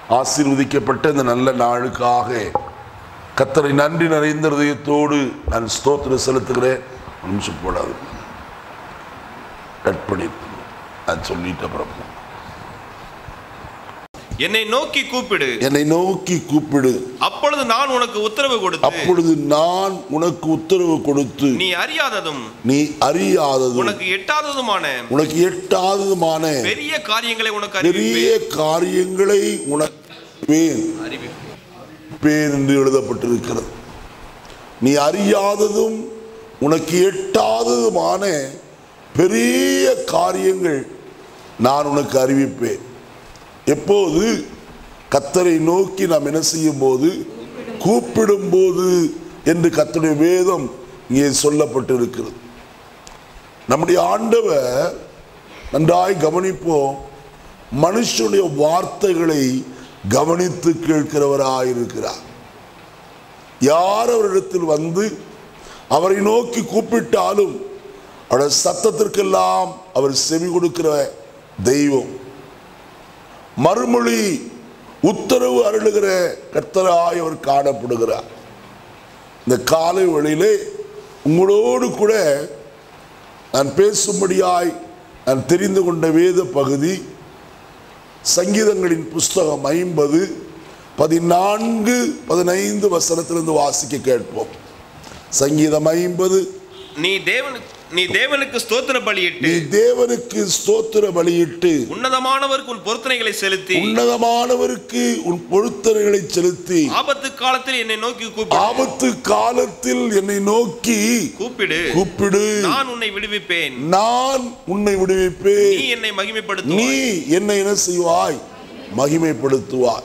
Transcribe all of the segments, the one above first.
ஆசீர்வதிக்கப்பட்ட இந்த நல்ல நாளுக்காக கத்தரை நன்றி நிறைந்த இதயத்தோடு நான் ஸ்தோத்திரம் செலுத்துகிறேன் ஒரு நிமிஷம் போடாது கட் பண்ணி நான் சொல்லிட்டு அப்புறம் போ. என்னை நோக்கி கூப்பிடு என்னை நோக்கி கூப்பிடு அப்பொழுது நான் உனக்கு உத்தரவு கொடுத்து அப்பொழுது நான் உனக்கு உத்தரவு கொடுத்து நீ அறியாததும் நீ அறியாததும் உனக்கு எட்டாததுமான உனக்கு எட்டாததுமான பெரிய காரியங்களை உனக்கு பெரிய அறிவிப்பேன் காரியங்களை உனப்பேன் அறிவிப்பேன் பேர் என்று எழுதப்பட்டிருக்கிறது நீ அறியாததும் உனக்கு எட்டாததுமான பெரிய காரியங்கள் நான் உனக்கு அறிவிப்பேன் எப்போது கத்தரை நோக்கி நாம் என்ன செய்யும் போது கூப்பிடும் போது என்று கத்தருடைய வேதம் இங்கே சொல்லப்பட்டிருக்கிறது நம்முடைய ஆண்டவர் நன்றாய் கவனிப்போம் மனுஷனுடைய வார்த்தைகளை கவனித்து கேட்கிறவராயிருக்கிறார் யார் அவரிடத்தில் வந்து அவரை நோக்கி கூப்பிட்டாலும் அவருடைய சத்தத்திற்கெல்லாம் அவர் செவி கொடுக்கிற தெய்வம் மறுமொழி உத்தரவு அருளுகிற கர்த்தராய் அவர் காணப்படுகிறார் இந்த காலை வேளையிலே உங்களோடு கூட நான் பேசும்படியாய் நான் தெரிந்து கொண்ட வேத பகுதி சங்கீதங்களின் புஸ்தகம் ஐம்பது பதினான்கு பதினைந்து வசனத்திலிருந்து வாசிக்க கேட்போம் சங்கீதம் ஐம்பது நீ தேவனுக்கு நீ தேவனுக்கு ஸ்தோத்திர நீ பலியிட்டு தேவனுக்கு ஸ்தோத்திர பலியிட்டு உன்னதமானவருக்கு உன் பொருத்தனைகளை செலுத்தி உன்னதமானவருக்கு உன் பொருத்தனைகளை செலுத்தி ஆபத்து காலத்தில் என்னை நோக்கி கூப்பிடு ஆபத்து காலத்தில் என்னை நோக்கி கூப்பிடு கூப்பிடு நான் உன்னை விடுவிப்பேன் நான் உன்னை விடுவிப்பேன் நீ என்னை நீ மகிமைப்படுத்துவாய் என்னை என்ன செய்வாய் மகிமைப்படுத்துவாய்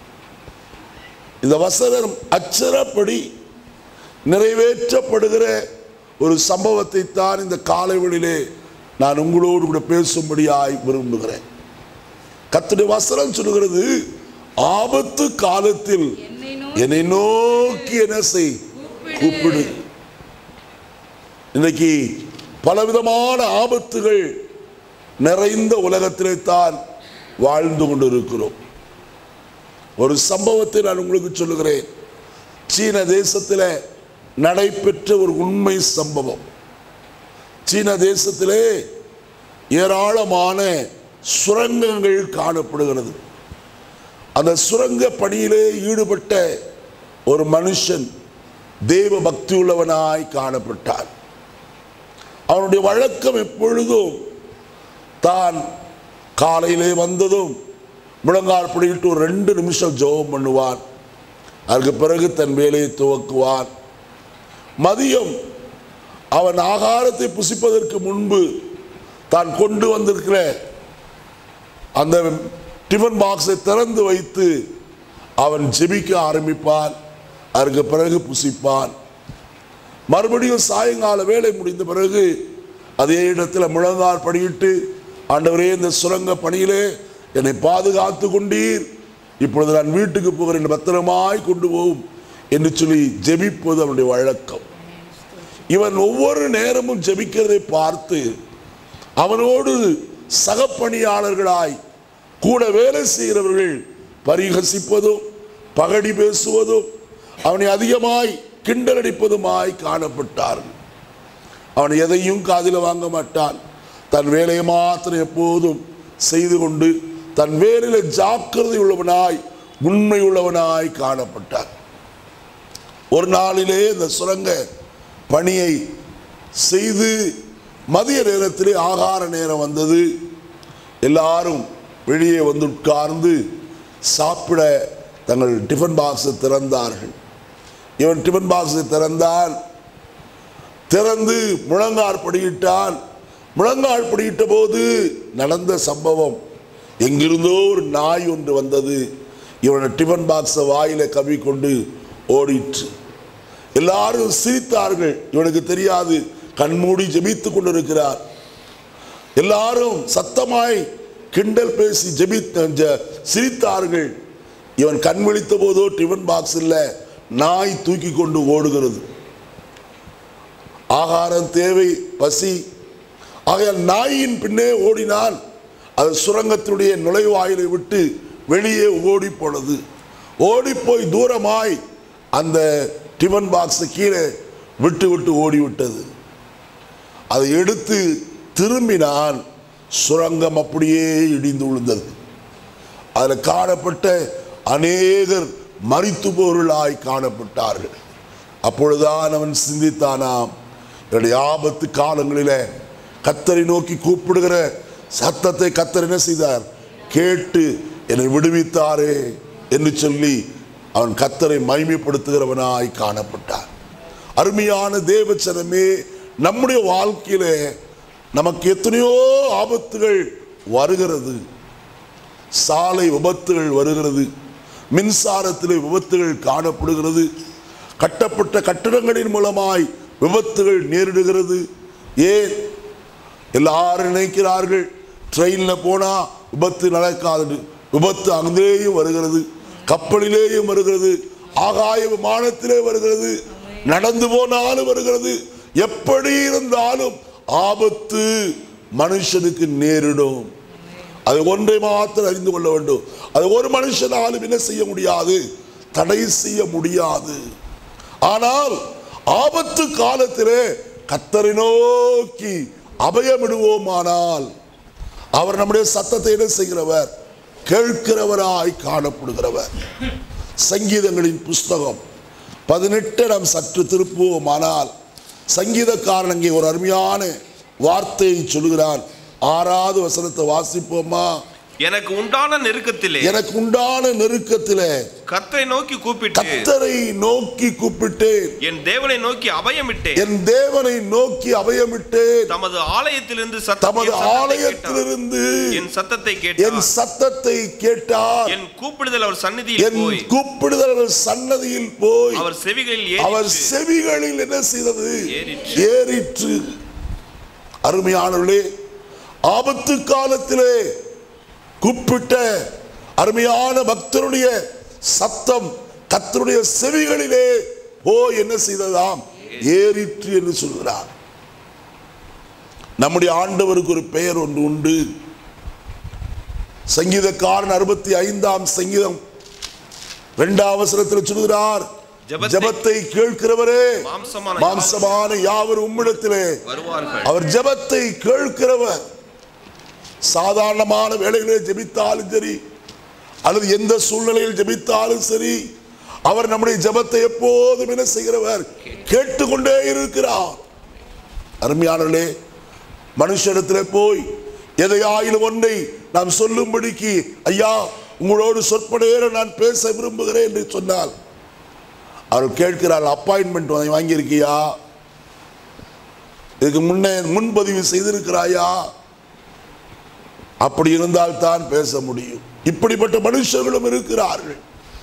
இந்த வசனம் அச்சரப்படி நிறைவேற்றப்படுகிற ஒரு சம்பவத்தை தான் இந்த காலைவெளியிலே நான் உங்களோடு கூட பேசும்படியாய் விரும்புகிறேன் கத்துடைய வசனம் சொல்லுகிறது ஆபத்து காலத்தில் என்னை நோக்கி என்னை நோக்கி என்ன செய் கூப்பிடு இன்னைக்கு பலவிதமான ஆபத்துகள் நிறைந்த உலகத்திலே தான் வாழ்ந்து கொண்டிருக்கிறோம் ஒரு சம்பவத்தை நான் உங்களுக்கு சொல்லுகிறேன் சீன தேசத்தில் நடைபெற்ற ஒரு உண்மை சம்பவம் சீன தேசத்திலே ஏராளமான சுரங்கங்கள் காணப்படுகிறது அந்த சுரங்க பணியிலே ஈடுபட்ட ஒரு மனுஷன் தெய்வ பக்தி உள்ளவனாய் காணப்பட்டான் அவனுடைய வழக்கம் எப்பொழுதும் தான் காலையிலே வந்ததும் முழங்கால் பிடிக்கிட்டு ஒரு ரெண்டு நிமிஷம் ஜெபம் பண்ணுவான் அதுக்கு பிறகு தன் வேலையை துவக்குவான் மதியம் அவன் ஆகாரத்தை புசிப்பதற்கு முன்பு தான் கொண்டு வந்திருக்கிற அந்த டிஃபன் பாக்ஸை திறந்து வைத்து அவன் ஜெபிக்க ஆரம்பிப்பான் அதற்கு பிறகு புசிப்பான் மறுபடியும் சாயங்கால வேலை முடிந்த பிறகு அதே இடத்துல முழங்கால் படியிட்டு ஆண்டவரே இந்த சுரங்க பணியிலே என்னை பாதுகாத்து கொண்டீர் இப்பொழுது நான் வீட்டுக்கு போகிறேன் பத்திரமாய் கொண்டு போகும் என்று சொல்லி ஜெபிப்பது அவனுடைய வழக்கம் இவன் ஒவ்வொரு நேரமும் ஜெபிக்கிறதை பார்த்து அவனோடு சகப்பணியாளர்களாய் கூட வேலை செய்கிறவர்கள் பரிகசிப்பதும் பகடி பேசுவதும் அவனை அதிகமாய் கிண்டலடிப்பதுமாய் காணப்பட்டார்கள் அவன் எதையும் காதில் வாங்க மாட்டான் தன் வேலையை மாத்திரம் எப்போதும் செய்து கொண்டு தன் வேலையில ஜாக்கிரதை உள்ளவனாய் உண்மை உள்ளவனாய் காணப்பட்டான் ஒரு நாளிலே இந்த சுரங்க பணியை செய்து மதிய நேரத்திலே ஆகார நேரம் வந்தது எல்லாரும் வெளியே வந்து உட்கார்ந்து சாப்பிட தங்கள் டிஃபன் பாக்ஸை திறந்தார்கள் இவன் டிஃபன் பாக்ஸை திறந்தான் திறந்து முழங்கால் படியிட்டான் முழங்கால் படியிட்ட போது நடந்த சம்பவம் எங்கிருந்தோ ஒரு நாய் ஒன்று வந்தது இவனை டிஃபன் பாக்ஸை வாயில கவிக்கொண்டு ஓடிற்று எல்லாரும் சிரித்தார்கள் இவனுக்கு தெரியாது கண்மூடி ஜெபித்துக் கொண்டிருக்கிறார் எல்லாரும் சத்தமாய் கிண்டல் பேசி ஜெபித்த ஜ- சிரித்தார்கள் இவன் கண் விழித்த போதோ டிஃபன் பாக்ஸ் இல்ல நாய் தூக்கி கொண்டு ஓடுகிறது ஆகாரம் தேவை பசி ஆகையால் நாயின் பின்னே ஓடினால் அது சுரங்கத்தினுடைய நுழைவாயிலை விட்டு வெளியே ஓடி போனது ஓடி போய் தூரமாய் அந்த டிஃபன் பாக்ஸ் கீழே விட்டு விட்டு ஓடி விட்டது அதை எடுத்து திரும்பினான் சுரங்கம் அப்படியே இடிந்து விழுந்தது அதில் காணப்பட்ட அநேகர் மரித்து பொருளாய் காணப்பட்டார்கள் அப்பொழுதுதான் அவன் சிந்தித்தானாம் என்னுடைய ஆபத்து காலங்களிலே கத்தரை நோக்கி கூப்பிடுகிற சத்தத்தை கத்தர் என்ன செய்தார் கேட்டு என்னை விடுவித்தாரே என்று சொல்லி அவன் கத்தரை மைமைப்படுத்துகிறவனாய் காணப்பட்டான் அருமையான தேவச்சனமே நம்முடைய வாழ்க்கையிலே நமக்கு எத்தனையோ ஆபத்துகள் வருகிறது சாலை விபத்துகள் வருகிறது மின்சாரத்திலே விபத்துகள் காணப்படுகிறது கட்டப்பட்ட கட்டிடங்களின் மூலமாய் விபத்துகள் நேரிடுகிறது ஏன் எல்லாரும் நினைக்கிறார்கள் ட்ரெயினில் போனா விபத்து நடக்காது விபத்து அங்கேயும் வருகிறது கப்பலிலேயும் வருகிறது ஆகாய விமானத்திலே வருகிறது நடந்து போனாலும் வருகிறது எப்படி இருந்தாலும் ஆபத்து மனுஷனுக்கு நேரிடும் அது ஒன்றை மாத்திரம் அறிந்து கொள்ள வேண்டும் அது ஒரு மனுஷனாலும் என்ன செய்ய முடியாது தடை செய்ய முடியாது ஆனால் ஆபத்து காலத்திலே கத்தரை நோக்கி அபயமிடுவோமானால் அவர் நம்முடைய சத்தத்தை என்ன செய்கிறவர் கேட்கிறவராய் காணப்படுகிறவர் சங்கீதங்களின் புஸ்தகம் பதினெட்டு நாம் சற்று திருப்புவோமானால் சங்கீதக்காரன் அங்கே ஒரு அருமையான வார்த்தையை சொல்கிறான் ஆறாவது வசனத்தை வாசிப்போமா எனக்கு உண்டான நெருக்கத்திலே எனக்கு உண்டான நெருக்கத்திலே கர்த்தரை நோக்கி கூப்பிட்டு கத்தரை நோக்கி கூப்பிட்டேன் என் தேவனை நோக்கி அபயமிட்டேன் என் தேவனை நோக்கி அபயமிட்டேன் தமது ஆலயத்திலிருந்து சத்தம் தமது என் சத்தத்தை ஆலயத்திலிருந்து கேட்டார். என் சத்தத்தை என் கேட்டார் சத்தத்தை கேட்டார் என் கூப்பிடுதல் அவர் சந்நிதியில் என் போய் கூப்பிடுதல் சன்னதியில் போய் அவர் செவிகளில் அவர் ஏறிற்று. செவிகளில் என்ன செய்தது ஏறிற்று. ஏறிற்று அருமையானவர்களே ஆபத்து காலத்திலே கூப்பிட்ட அருமையான பக்தருடைய சத்தம் கத்தருடைய செவிகளிலே போய் என்ன செய்ததாம் ஏறிற்று என்று சொல்கிறார் நம்முடைய ஆண்டவருக்கு ஒரு பெயர் ஒன்று உண்டு சங்கீதக்காரன் அறுபத்தி ஐந்தாம் சங்கீதம் இரண்டாம் அவசரத்தில் சொல்கிறார் ஜெபத்தை- ஜெபத்தை கேட்கிறவரே மாம்சமான மாம்சமான யாவர் உம்மிடத்திலே வருவார்கள் அவர் ஜெபத்தை கேட்கிறவர் சாதாரணமான வேலைகளை ஜெபித்தாலும் சரி அல்லது எந்த சூழ்நிலையில் ஜெபித்தாலும் சரி அவர் நம்முடைய ஜெபத்தை எப்போதும் என்ன செய்கிறவர் கேட்டுக்கொண்டே இருக்கிறார் அருமையானவர்களே மனுஷனிடத்தில் போய் எதையாயிலும் ஒன்றை நாம் சொல்லும்படிக்கு ஐயா உங்களோடு சொற்படையேற நான் பேச விரும்புகிறேன் என்று சொன்னால் அவர் கேட்கிறார் அப்பாயின்மெண்ட் வாங்கியிருக்கியா இதுக்கு முன்னே முன்பதிவு செய்திருக்கிறாயா அப்படி இருந்தால் தான் பேச முடியும் இப்படிப்பட்ட மனுஷர்களும் இருக்கிறார்கள்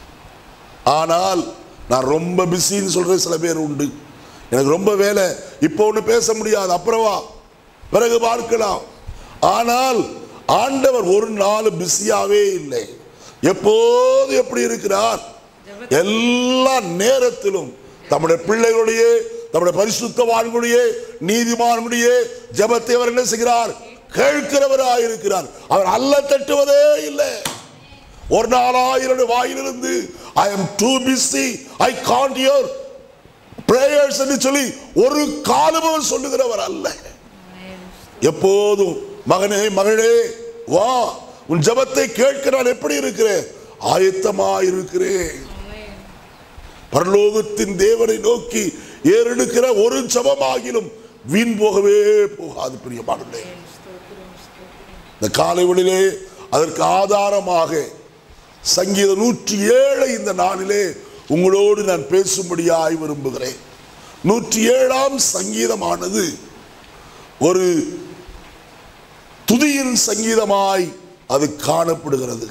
ஆனால் நான் ரொம்ப பிஸின்னு சொல்ற சில பேர் உண்டு எனக்கு ரொம்ப வேலை இப்போ ஒன்று பேச முடியாது அப்புறமா பிறகு பார்க்கலாம் ஆனால் ஆண்டவர் ஒரு நாள் பிஸியாவே இல்லை எப்போது எப்படி இருக்கிறார் எல்லா நேரத்திலும் தம்முடைய பிள்ளைகளுடைய தம்முடைய பரிசுத்தவான்களுடைய நீதிமான்களுடைய ஜெபத்தை அவர் என்ன செய்கிறார் கேட்கிறவராய் இருக்கிறார் அவர் அல்ல தட்டுவதே இல்லை ஒரு நாளாயிரம் வாயிலிருந்து I am too busy I can't your prayers என்று சொல்லி ஒரு காலம் அவர் சொல்லுகிறவர் அல்ல எப்போதும் மகனே மகளே வா உன் ஜெபத்தை கேட்க நான் எப்படி இருக்கிறேன் ஆயத்தமா இருக்கிறேன் பரலோகத்தின் தேவனை நோக்கி ஏறெடுக்கிற ஒரு ஜபமாகிலும் வீண் போகவே போகாது பிரியமானே இந்த காலை வேளையிலே அதற்கு ஆதாரமாக சங்கீத நூற்றி ஏழை இந்த நாளிலே உங்களோடு நான் பேசும்படியாய் விரும்புகிறேன் நூற்றி ஏழாம் சங்கீதமானது ஒரு துதியின் சங்கீதமாய் அது காணப்படுகிறது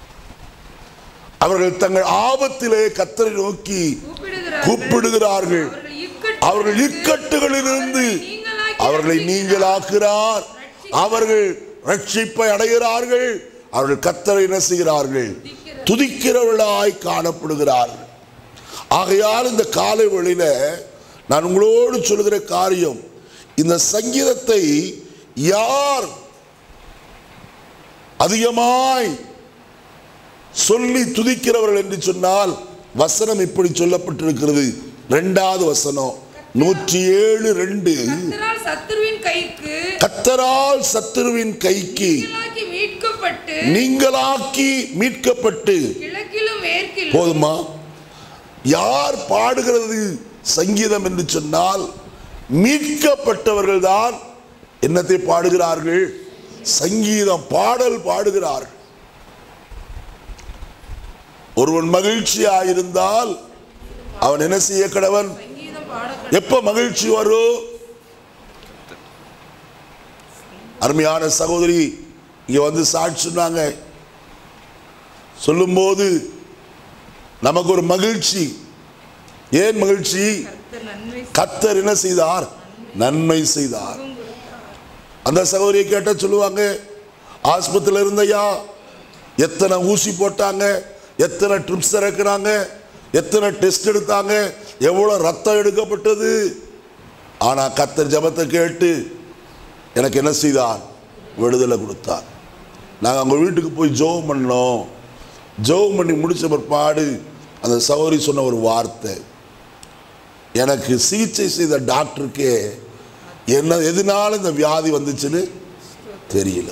அவர்கள் தங்கள் ஆபத்திலே கத்தரை நோக்கி கூப்பிடுகிறார்கள் அவர்கள் இக்கட்டுகளிலிருந்து அவர்களை நீங்களாக்குகிறார் அவர்கள் ரட்சிப்பை அடைகிறார்கள் அவர்கள் கத்தரை என்ன செய்கிறார்கள் துதிக்கிறவர்களாய் காணப்படுகிறார்கள் ஆகையால் இந்த காலை வழியில நான் உங்களோடு சொல்லுகிற காரியம் இந்த சங்கீதத்தை யார் அதிகமாய் சொல்லி துதிக்கிறவர்கள் என்று சொன்னால் வசனம் இப்படி சொல்லப்பட்டிருக்கிறது ரெண்டாவது வசனம் நூற்றி ஏழு ரெண்டு கர்த்தரால் சத்துருவின் கைக்கு கத்தரால் சத்துருவின் கைக்கு நீங்களாக்கி மீட்கப்பட்டு நீங்களாக்கி மீட்கப்பட்டு கிழக்கிலும் மேற்கிலும் போதுமா யார் பாடுகிறது சங்கீதம் என்று சொன்னால் மீட்கப்பட்டவர்கள் தான் என்னத்தை பாடுகிறார்கள் சங்கீதம் பாடல் பாடுகிறார்கள் ஒருவன் மகிழ்ச்சியாயிருந்தால் அவன் என்ன செய்ய கடவன் சங்கீதம் பாட எப்ப மகிழ்ச்சி வரும் அருமையான சகோதரி இங்க வந்து சாட்சி சொன்னாங்க சொல்லும்போது நமக்கு ஒரு மகிழ்ச்சி ஏன் மகிழ்ச்சி கர்த்தர் நன்மை கத்தர் என்ன செய்தார் நன்மை செய்தார் அந்த சகோதரியை கேட்ட சொல்லுவாங்க ஆஸ்பத்திரியில் இருந்தையா எத்தனை ஊசி போட்டாங்க எத்தனை ட்ரிப்ஸ் இறக்குறாங்க எத்தனை டெஸ்ட் எடுத்தாங்க எவ்வளோ ரத்தம் எடுக்கப்பட்டது ஆனால் கத்தர் ஜபத்தை கேட்டு எனக்கு என்ன செய்தார் விடுதலை கொடுத்தார் நாங்கள் அவங்க வீட்டுக்கு போய் ஜெபம் பண்ணோம் ஜெபம் பண்ணி முடிச்ச பிற்பாடு அந்த சகோதரி சொன்ன ஒரு வார்த்தை எனக்கு சிகிச்சை செய்த டாக்டருக்கே என்ன எதனால இந்த வியாதி வந்துச்சுன்னு தெரியல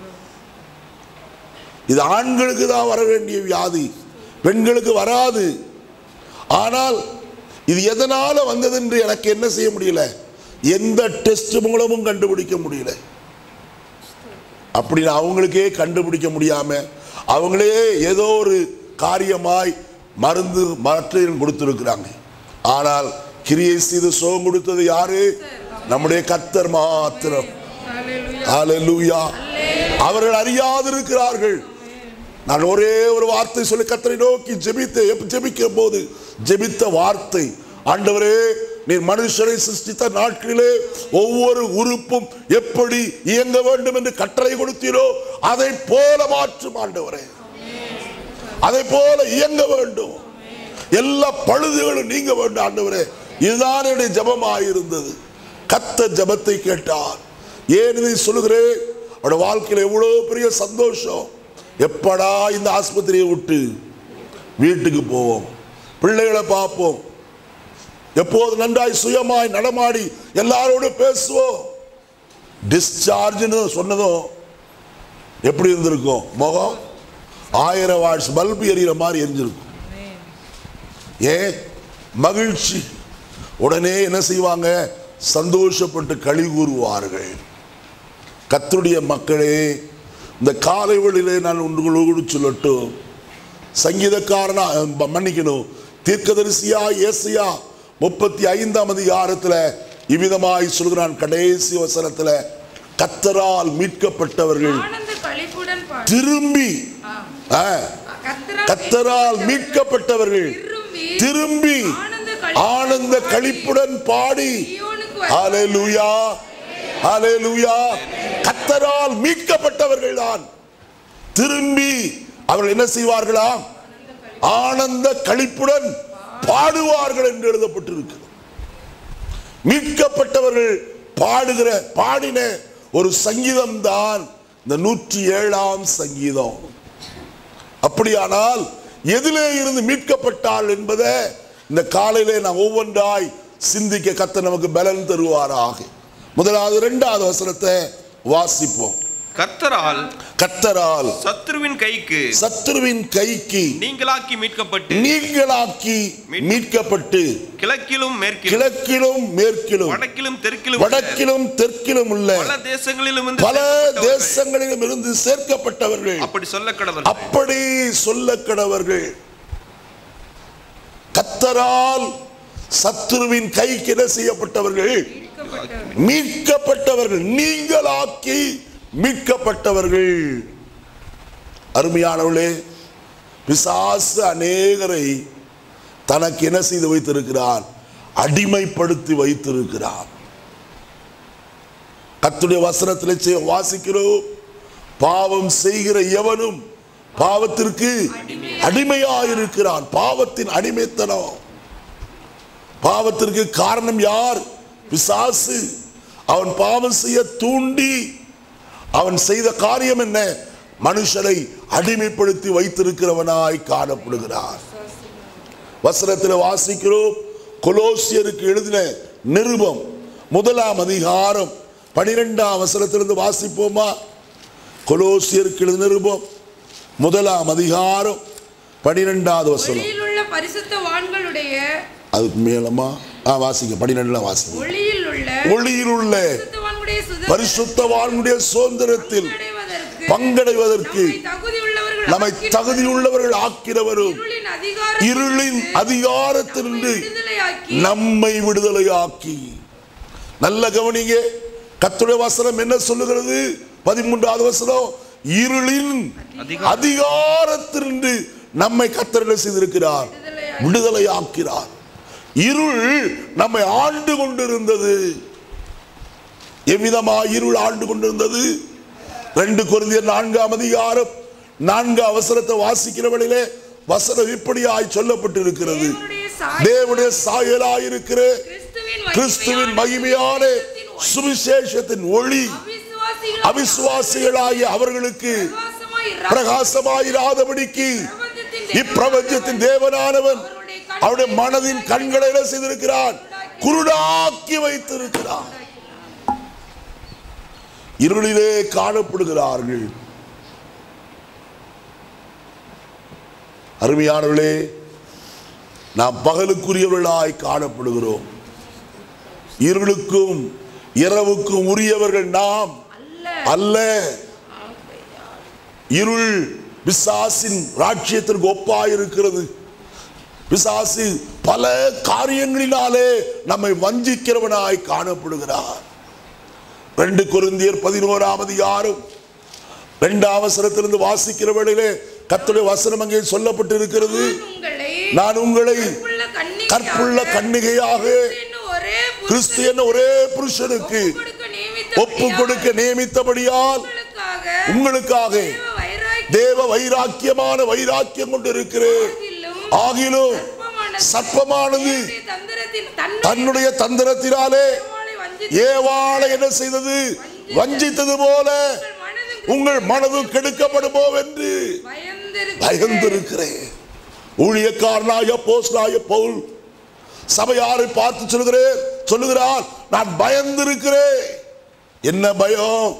இது ஆண்களுக்கு தான் வர வேண்டிய வியாதி பெண்களுக்கு வராது ஆனால் இது எதனால வந்தது என்று எனக்கு என்ன செய்ய முடியல எந்த டெஸ்ட் மூலமும் கண்டுபிடிக்க முடியல அப்படின்னு அவங்களுக்கே கண்டுபிடிக்க முடியாம அவங்களே ஏதோ ஒரு காரியமாய் மருந்து மற்றையும் கொடுத்திருக்கிறாங்க ஆனால் கிரியை செய்து சுகம் கொடுத்தது யாரு நம்முடைய கத்தர் மாத்திரம் ஹalleluya ஹalleluya அவர்கள் அறியாதிருக்கிறார்கள் நான் ஒரே ஒரு வார்த்தை சொல்லி கத்தரை நோக்கி ஜெபித்து எப்ப ஜெபிக்கிற போது ஜெபித்த வார்த்தை ஆண்டவரே நீர் மனுஷரை சிருஷ்டித்த நாட்களிலே ஒவ்வொரு உறுப்பும் எப்படி இயங்க வேண்டும் என்று கட்டளை கொடுத்தீரோ அதை போல மாற்றும் ஆண்டவரே அதை போல இயங்க வேண்டும் எல்லா பழுதுகளும் நீங்க வேண்டும் ஆண்டவரே இதுதான் என்னுடைய ஜபமாயிருந்தது கத்த ஜபத்தை கேட்டார் ஏன் இதை சொல்லுகிறேன் அவட வாழ்க்கையில் எவ்வளவு பெரிய சந்தோஷம் எப்படா இந்த ஆஸ்பத்திரியை விட்டு வீட்டுக்கு போவோம் பிள்ளைகளை பார்ப்போம் எப்போது நன்றாய் சுயமாய் நடமாடி எல்லாரோடு பேசுவோம் டிஸ்சார்ஜ்னு சொன்னதும் எப்படி இருந்திருக்கும் முகம் ஆயிரம் வாட்ஸ் பல்பு எரியிற மாதிரி எரிஞ்சிருக்கும் ஏன் மகிழ்ச்சி உடனே என்ன செய்வாங்க சந்தோஷப்பட்டு களி கூறுவார்கள் கத்தருடைய மக்களே இந்த காலை வேளையிலே நான் உங்களோடு சொல்லட்டும் சங்கீதக்காரனா ம- மன்னிக்கணும் தீர்க்கதரிசியா ஏசியா முப்பத்தி ஐந்தாம் அதிகாரத்துல இவ்விதமாய் சொல்கிறான் கடைசி வசனத்துல கத்தரால் மீட்கப்பட்டவர்கள் ஆனந்த களிப்புடன் பாடு திரும்பி ஆம். ஆ, கர்த்தரால் கத்தரால் மீட்கப்பட்டவர்கள் திரும்பி திரும்பி ஆனந்த களிப்புடன் ஆனந்த களிப்புடன் பாடி சீயோனுக்கு வர- ஹalleluya ஹalleluya கத்தரால் மீட்கப்பட்டவர்கள் தான் திரும்பி அவர்கள் என்ன செய்வார்களா ஆனந்த களிப்புடன் பாடுவார்கள் என்று எழுதப்பட்டிருக்கு மீட்கப்பட்டவர்கள் பாடுகிற பாடின ஒரு சங்கீதம் தான் இந்த நூற்றி ஏழாம் சங்கீதம் அப்படியானால் எதிலே இருந்து மீட்கப்பட்டாள் என்பதை இந்த காலையிலே நாம் ஒவ்வொன்றாய் சிந்திக்க கத்த நமக்கு பலன் தருவாராக முதலாவது இரண்டாவது வசனத்தை வாசிப்போம் கர்த்தரால் கத்தரால் சத்ருவின் கைக்கு சத்துருவின் கைக்கு நீங்களாக்கி மீட்கப்பட்டு நீங்களாக்கி மீட்கப்பட்டு கிழக்கிலும் மேற்கிலும் கிழக்கிலும் மேற்கிலும் வடக்கிலும் தெற்கிலும் உள்ள வடக்கிலும் தெற்கிலும் உள்ள பல தேசங்களிலும் இருந்து பல சேர்க்கப்பட்டவர்கள். தேசங்களிலும் இருந்து சேர்க்கப்பட்டவர்கள் அப்படி சொல்ல கடவர்கள் அப்படி சொல்ல கடவர்கள் கத்தரால் சத்துருவின் கைக்கு என்ன செய்யப்பட்டவர்கள் மீட்கப்பட்டவர்கள். மீட்கப்பட்டவர்கள் நீங்களாக்கி மீட்கப்பட்டவர்கள் அருமையானவர்களே பிசாசு அநேகரை தனக்கு என்ன செய்து வைத்திருக்கிறார் அடிமைப்படுத்தி வைத்திருக்கிறார் கத்துடைய வசனத்திலே செ- வாசிக்கிறோம் பாவம் செய்கிற எவனும் பாவத்திற்கு அடிமையாயிருக்கிறான் பாவத்தின் அடிமைத்தனம் பாவத்திற்கு காரணம் யார் பிசாசு அவன் பாவம் செய்ய தூண்டி அவன் செய்த காரியம் என்ன மனுஷனை அடிமைப்படுத்தி வைத்திருக்கிறவனாய் காணப்படுகிறார் வசனத்தில் வாசிக்கிறோம் கொலோசியருக்கு எழுதின நிருபம் முதலாம் அதிகாரம் பனிரெண்டாம் வசனத்திலிருந்து வாசிப்போமா கொலோசியருக்கு எழுதின நிருபம் முதலாம் அதிகாரம் பனிரெண்டாவது வசனம் ஒளியில் உள்ள பரிசுத்தவான்களுடைய அதுக்கு மேலமா ஆ வாசிங்க பனிரெண்டுல வாசிங்க ஒளியில் உள்ள ஒளியில் உள்ள பரிசுத்தவான்களுடைய சுதந்திரத்தை பரிசுத்தவான்களுடைய சுதந்திரத்தில் அடைவதற்கு பங்கடைவதற்கு நம்மை தகுதியுள்ளவர்கள் நம்மை ஆக்கினவர் தகுதியுள்ளவர்கள் ஆக்கிறவரும் இருளின் அதிகாரம் இருளின் அதிகாரத்தினின்று விடுதலையாக்கி நம்மை விடுதலையாக்கி நல்ல கவனிங்க கத்துடைய வசனம் என்ன சொல்லுகிறது பதிமூன்றாவது வசனம் இருளின் அதிகாரத்தினின்று நம்மை கத்தர் என்ன செய்திருக்கிறார் விடுதலையாக்கிறார் இருள் நம்மை ஆண்டு கொண்டிருந்தது எவ்விதமா இருள் ஆண்டு கொண்டிருந்தது ரெண்டு குருந்தியர் நான்காம் அதிகாரம் நான்கு அவசரத்தை வாசிக்கிறவழிலே வசனம் இப்படியாய் சொல்லப்பட்டிருக்கிறது தேவனுடைய சாயல் தேவனுடைய சாயலாயிருக்கிற கிறிஸ்துவின் கிறிஸ்துவின் மகிமையான சுவிசேஷத்தின் ஒளி அவிசுவாசிகள் அவிசுவாசிகளாகிய அவர்களுக்கு பிரகாசமாய் பிரகாசமாயிராதபடிக்கு பிரபஞ்சத்தின் இப்பிரபஞ்சத்தின் தேவனானவன் அவருடைய மனதின் கண்களை என்ன செய்திருக்கிறான் குருடாக்கி வைத்திருக்கிறான் இருளிலே காணப்படுகிறார்கள் அருமையானவர்களே நாம் பகலுக்குரியவர்களாய் காணப்படுகிறோம் இருளுக்கும் இரவுக்கும் உரியவர்கள் நாம் அல்ல இருள் பிசாசின் ராட்சியத்திற்கு ஒப்பாயிருக்கிறது பிசாசு பல காரியங்களினாலே நம்மை வஞ்சிக்கிறவனாய் காணப்படுகிறார் ரெண்டு கொரிந்தியர் பதினோராம் அதிகாரம் ரெண்டாம் அவசரத்திலிருந்து வாசிக்கிற வேளையிலே கர்த்தருடைய வசனம் அங்கே சொல்லப்பட்டிருக்கிறது உங்களை நான் உங்களை கற்புள்ள கன்னிகையாக கற்புள்ள கன்னிகையாக என்னும் ஒரே கிறிஸ்து என்ன ஒரே புருஷனுக்கு கொடுக்க நியமித்த ஒப்பு கொடுக்க நியமித்தபடியால் உங்களுக்காக உங்களுக்காக தேவ வைராக்கியம் தேவ வைராக்கியமான வைராக்கியம் கொண்டு இருக்கிறேன் ஆகிலும் சர்ப்பமானது தேவனுடைய தந்திரத்தின் தன்னை தன்னுடைய தந்திரத்தினாலே ஏவாளை வஞ்சித்து ஏவாளை என்ன செய்தது வஞ்சித்தது போல உங்கள் மனதும் உங்கள் மனதும் கெடுக்கப்படுமோ என்று பயந்திருக்கிறேன். பயந்திருக்கிறேன் ஊழியக்காரனாய போஸ்டாய பவுல் சபையாரை பார்த்து சொல்லுகிறேன் சொல்லுகிறார் நான் பயந்திருக்கிறேன் என்ன பயம்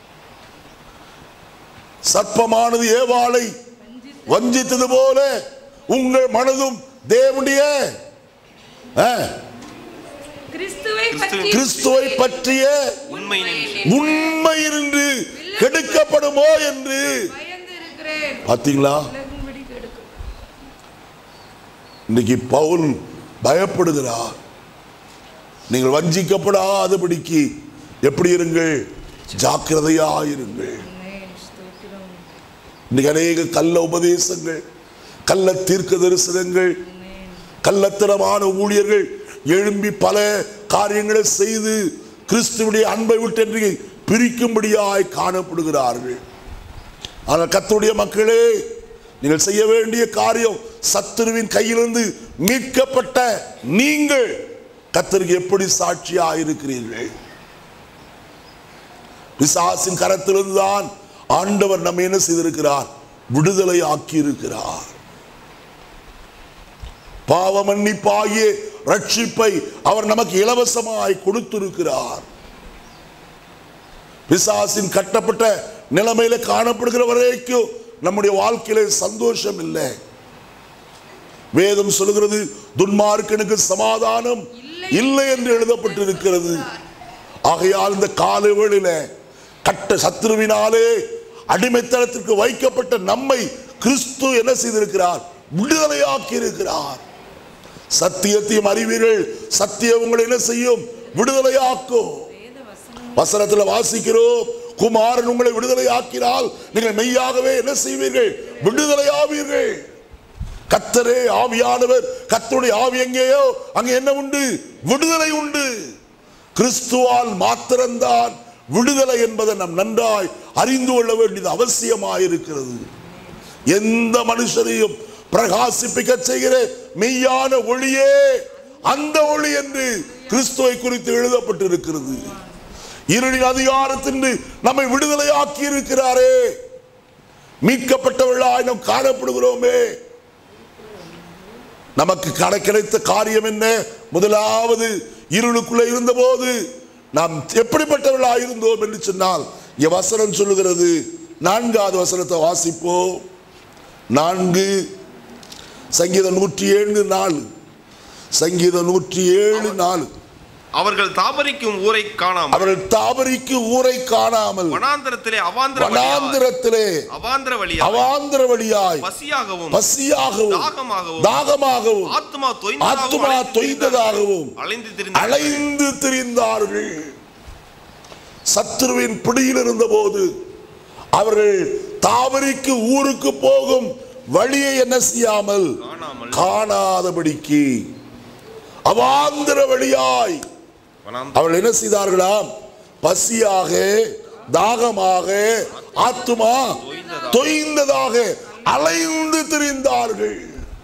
சர்ப்பமானது ஏவாளை வஞ்சித்தது போல உங்கள் மனதும் தேவனுடைய ஆ, கிறிஸ்துவை பற்றி கிறிஸ்துவை பற்றிய உண்மை நின்று உண்மை என்று கெடுக்கப்படுமோ என்று பயந்திருக்கிறேன் பாத்தீங்களா விலகும்படி கெடுக்கும் இன்னைக்கு பவுல் பயப்படுகிறார் நீங்கள் வஞ்சிக்கப்படாதபடிக்கு எப்படி இருங்கள் ஜாக்கிரதையா இருங்கள் இன்னைக்கு அநேக கள்ள உபதேசங்கள் கள்ள தீர்க்க தரிசனங்கள் கள்ளத்தனமான ஊழியர்கள் எழும்பி பல காரியங்களை செய்து கிறிஸ்துவுடைய அன்பை விட்டு என்று பிரிக்கும்படியாய் காணப்படுகிறார்கள் ஆனால் கர்த்தருடைய மக்களே நீங்கள் செய்ய வேண்டிய காரியம் சத்துருவின் கையிலிருந்து மீட்கப்பட்ட நீங்கள் கர்த்தருக்கு எப்படி சாட்சியா இருக்கிறீர்கள் பிசாசின் கரத்திலிருந்து தான் ஆண்டவர் நம்ம என்ன செய்திருக்கிறார் விடுதலை ஆக்கி இருக்கிறார் பாவ மன்னிப்பாகிய ரட்சிப்பை அவர் நமக்கு இலவசமாய் கொடுத்திருக்கிறார் பிசாசின் கட்டப்பட்ட நிலைமையில காணப்படுகிற வரைக்கும் நம்முடைய வாழ்க்கையில சந்தோஷம் இல்லை வேதம் சொல்லுகிறது துன்மார்க்கனுக்கு சமாதானம் இல்லை என்று எழுதப்பட்டிருக்கிறது ஆகையால் இந்த காலை வேளையில கட்ட சத்துருவினாலே அடிமைத்தனத்திற்கு வைக்கப்பட்ட நம்மை கிறிஸ்து என்ன செய்திருக்கிறார் விடுதலையாக்கி இருக்கிறார் சத்தியத்தையும் அறிவீர்கள் சத்தியம் உங்களை என்ன செய்யும் விடுதலையாக்கும் வசனத்துல வாசிக்கிறோம் குமாரன் உங்களை விடுதலை ஆக்கினால் நீங்கள் மெய்யாகவே என்ன செய்வீர்கள் விடுதலையாவீர்கள் கத்தரே ஆவியானவர் கத்தருடைய ஆவி எங்கேயோ அங்க என்ன உண்டு விடுதலை உண்டு கிறிஸ்துவால் மாத்திரம்தான் விடுதலை என்பதை நாம் நன்றாய் அறிந்து கொள்ள வேண்டியது அவசியமாயிருக்கிறது எந்த மனுஷரையும் பிரகாசிப்பிக்க செய்கிற மெய்யான ஒளியே அந்த ஒளி என்று கிறிஸ்துவை குறித்து எழுதப்பட்டிருக்கிறது இருளின் அதிகாரத்தின்று நம்மை விடுதலையாக்கி இருக்கிறாரே மீட்கப்பட்டவர்களாய் நாம் காணப்படுகிறோமே நமக்கு கடை கிடைத்த காரியம் என்ன முதலாவது இருளுக்குள்ளே இருந்தபோது நாம் எப்படிப்பட்டவர்களாக இருந்தோம் என்று சொன்னால் இங்க வசனம் சொல்லுகிறது நான்காவது வசனத்தை வாசிப்போம் நான்கு சங்கீதம் நூற்றி ஏழு நாலு சங்கீதம் நூற்றி ஏழு நாலு அவர்கள் தாபரிக்கும் ஊரை காணாமல் அவர்கள் தாபரிக்கு ஊரை காணாமல் வனாந்தரத்திலே அவாந்திர வழியாய் வனாந்திரத்திலே அவாந்திர வழியாய் அவாந்திர வழியாய் பசியாகவும் பசியாகவும் தாகமாகவும் தாகமாகவும் ஆத்மா ஆத்துமா தொய்ந்ததாகவும் தொய்ந்ததாகவும் அலைந்து திரிந்தார்கள் அலைந்து திரிந்தார்கள் சத்துருவின் பிடியில் இருந்தபோது அவர்கள் தாவரிக்கு ஊருக்கு போகும் வழியை என்ன செய்யாமல் காணாமல் காணாதபடிக்கு அவாந்திர வழியாய் வனாந்தர அவர்கள் என்ன செய்தார்களாம் பசியாக தாகமாக ஆத்துமா தொய்ந்ததாக அலைந்து திரிந்தார்கள்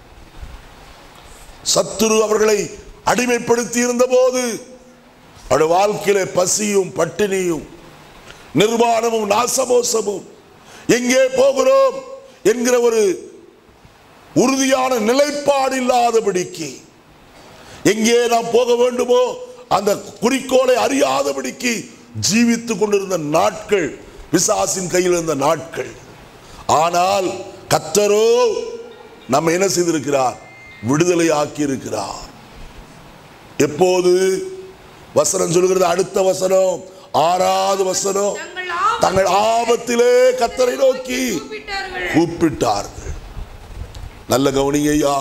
சத்துரு அவர்களை அடிமைப்படுத்தி இருந்தபோது அவருடைய வாழ்க்கையில பசியும் பட்டினியும் நிர்வாணமும் நாசமோசமும் எங்கே போகிறோம் என்கிற ஒரு உறுதியான நிலைப்பாடு இல்லாதபடிக்கு எங்கே நாம் போக வேண்டுமோ அந்த குறிக்கோளை அறியாதபடிக்கு ஜீவித்துக் கொண்டிருந்த நாட்கள் பிசாசின் கையில் இருந்த நாட்கள் ஆனால் கத்தரோ நம்ம என்ன செய்திருக்கிறார் விடுதலை ஆக்கி இருக்கிறார் எப்போது வசனம் சொல்கிறது அடுத்த வசனம் ஆறாவது வசனம் தங்கள் ஆபத்தை தங்கள் ஆபத்திலே கத்தரை நோக்கி கூப்பிட்டார்கள் கூப்பிட்டார்கள் நல்ல கவனிங்க ஐயா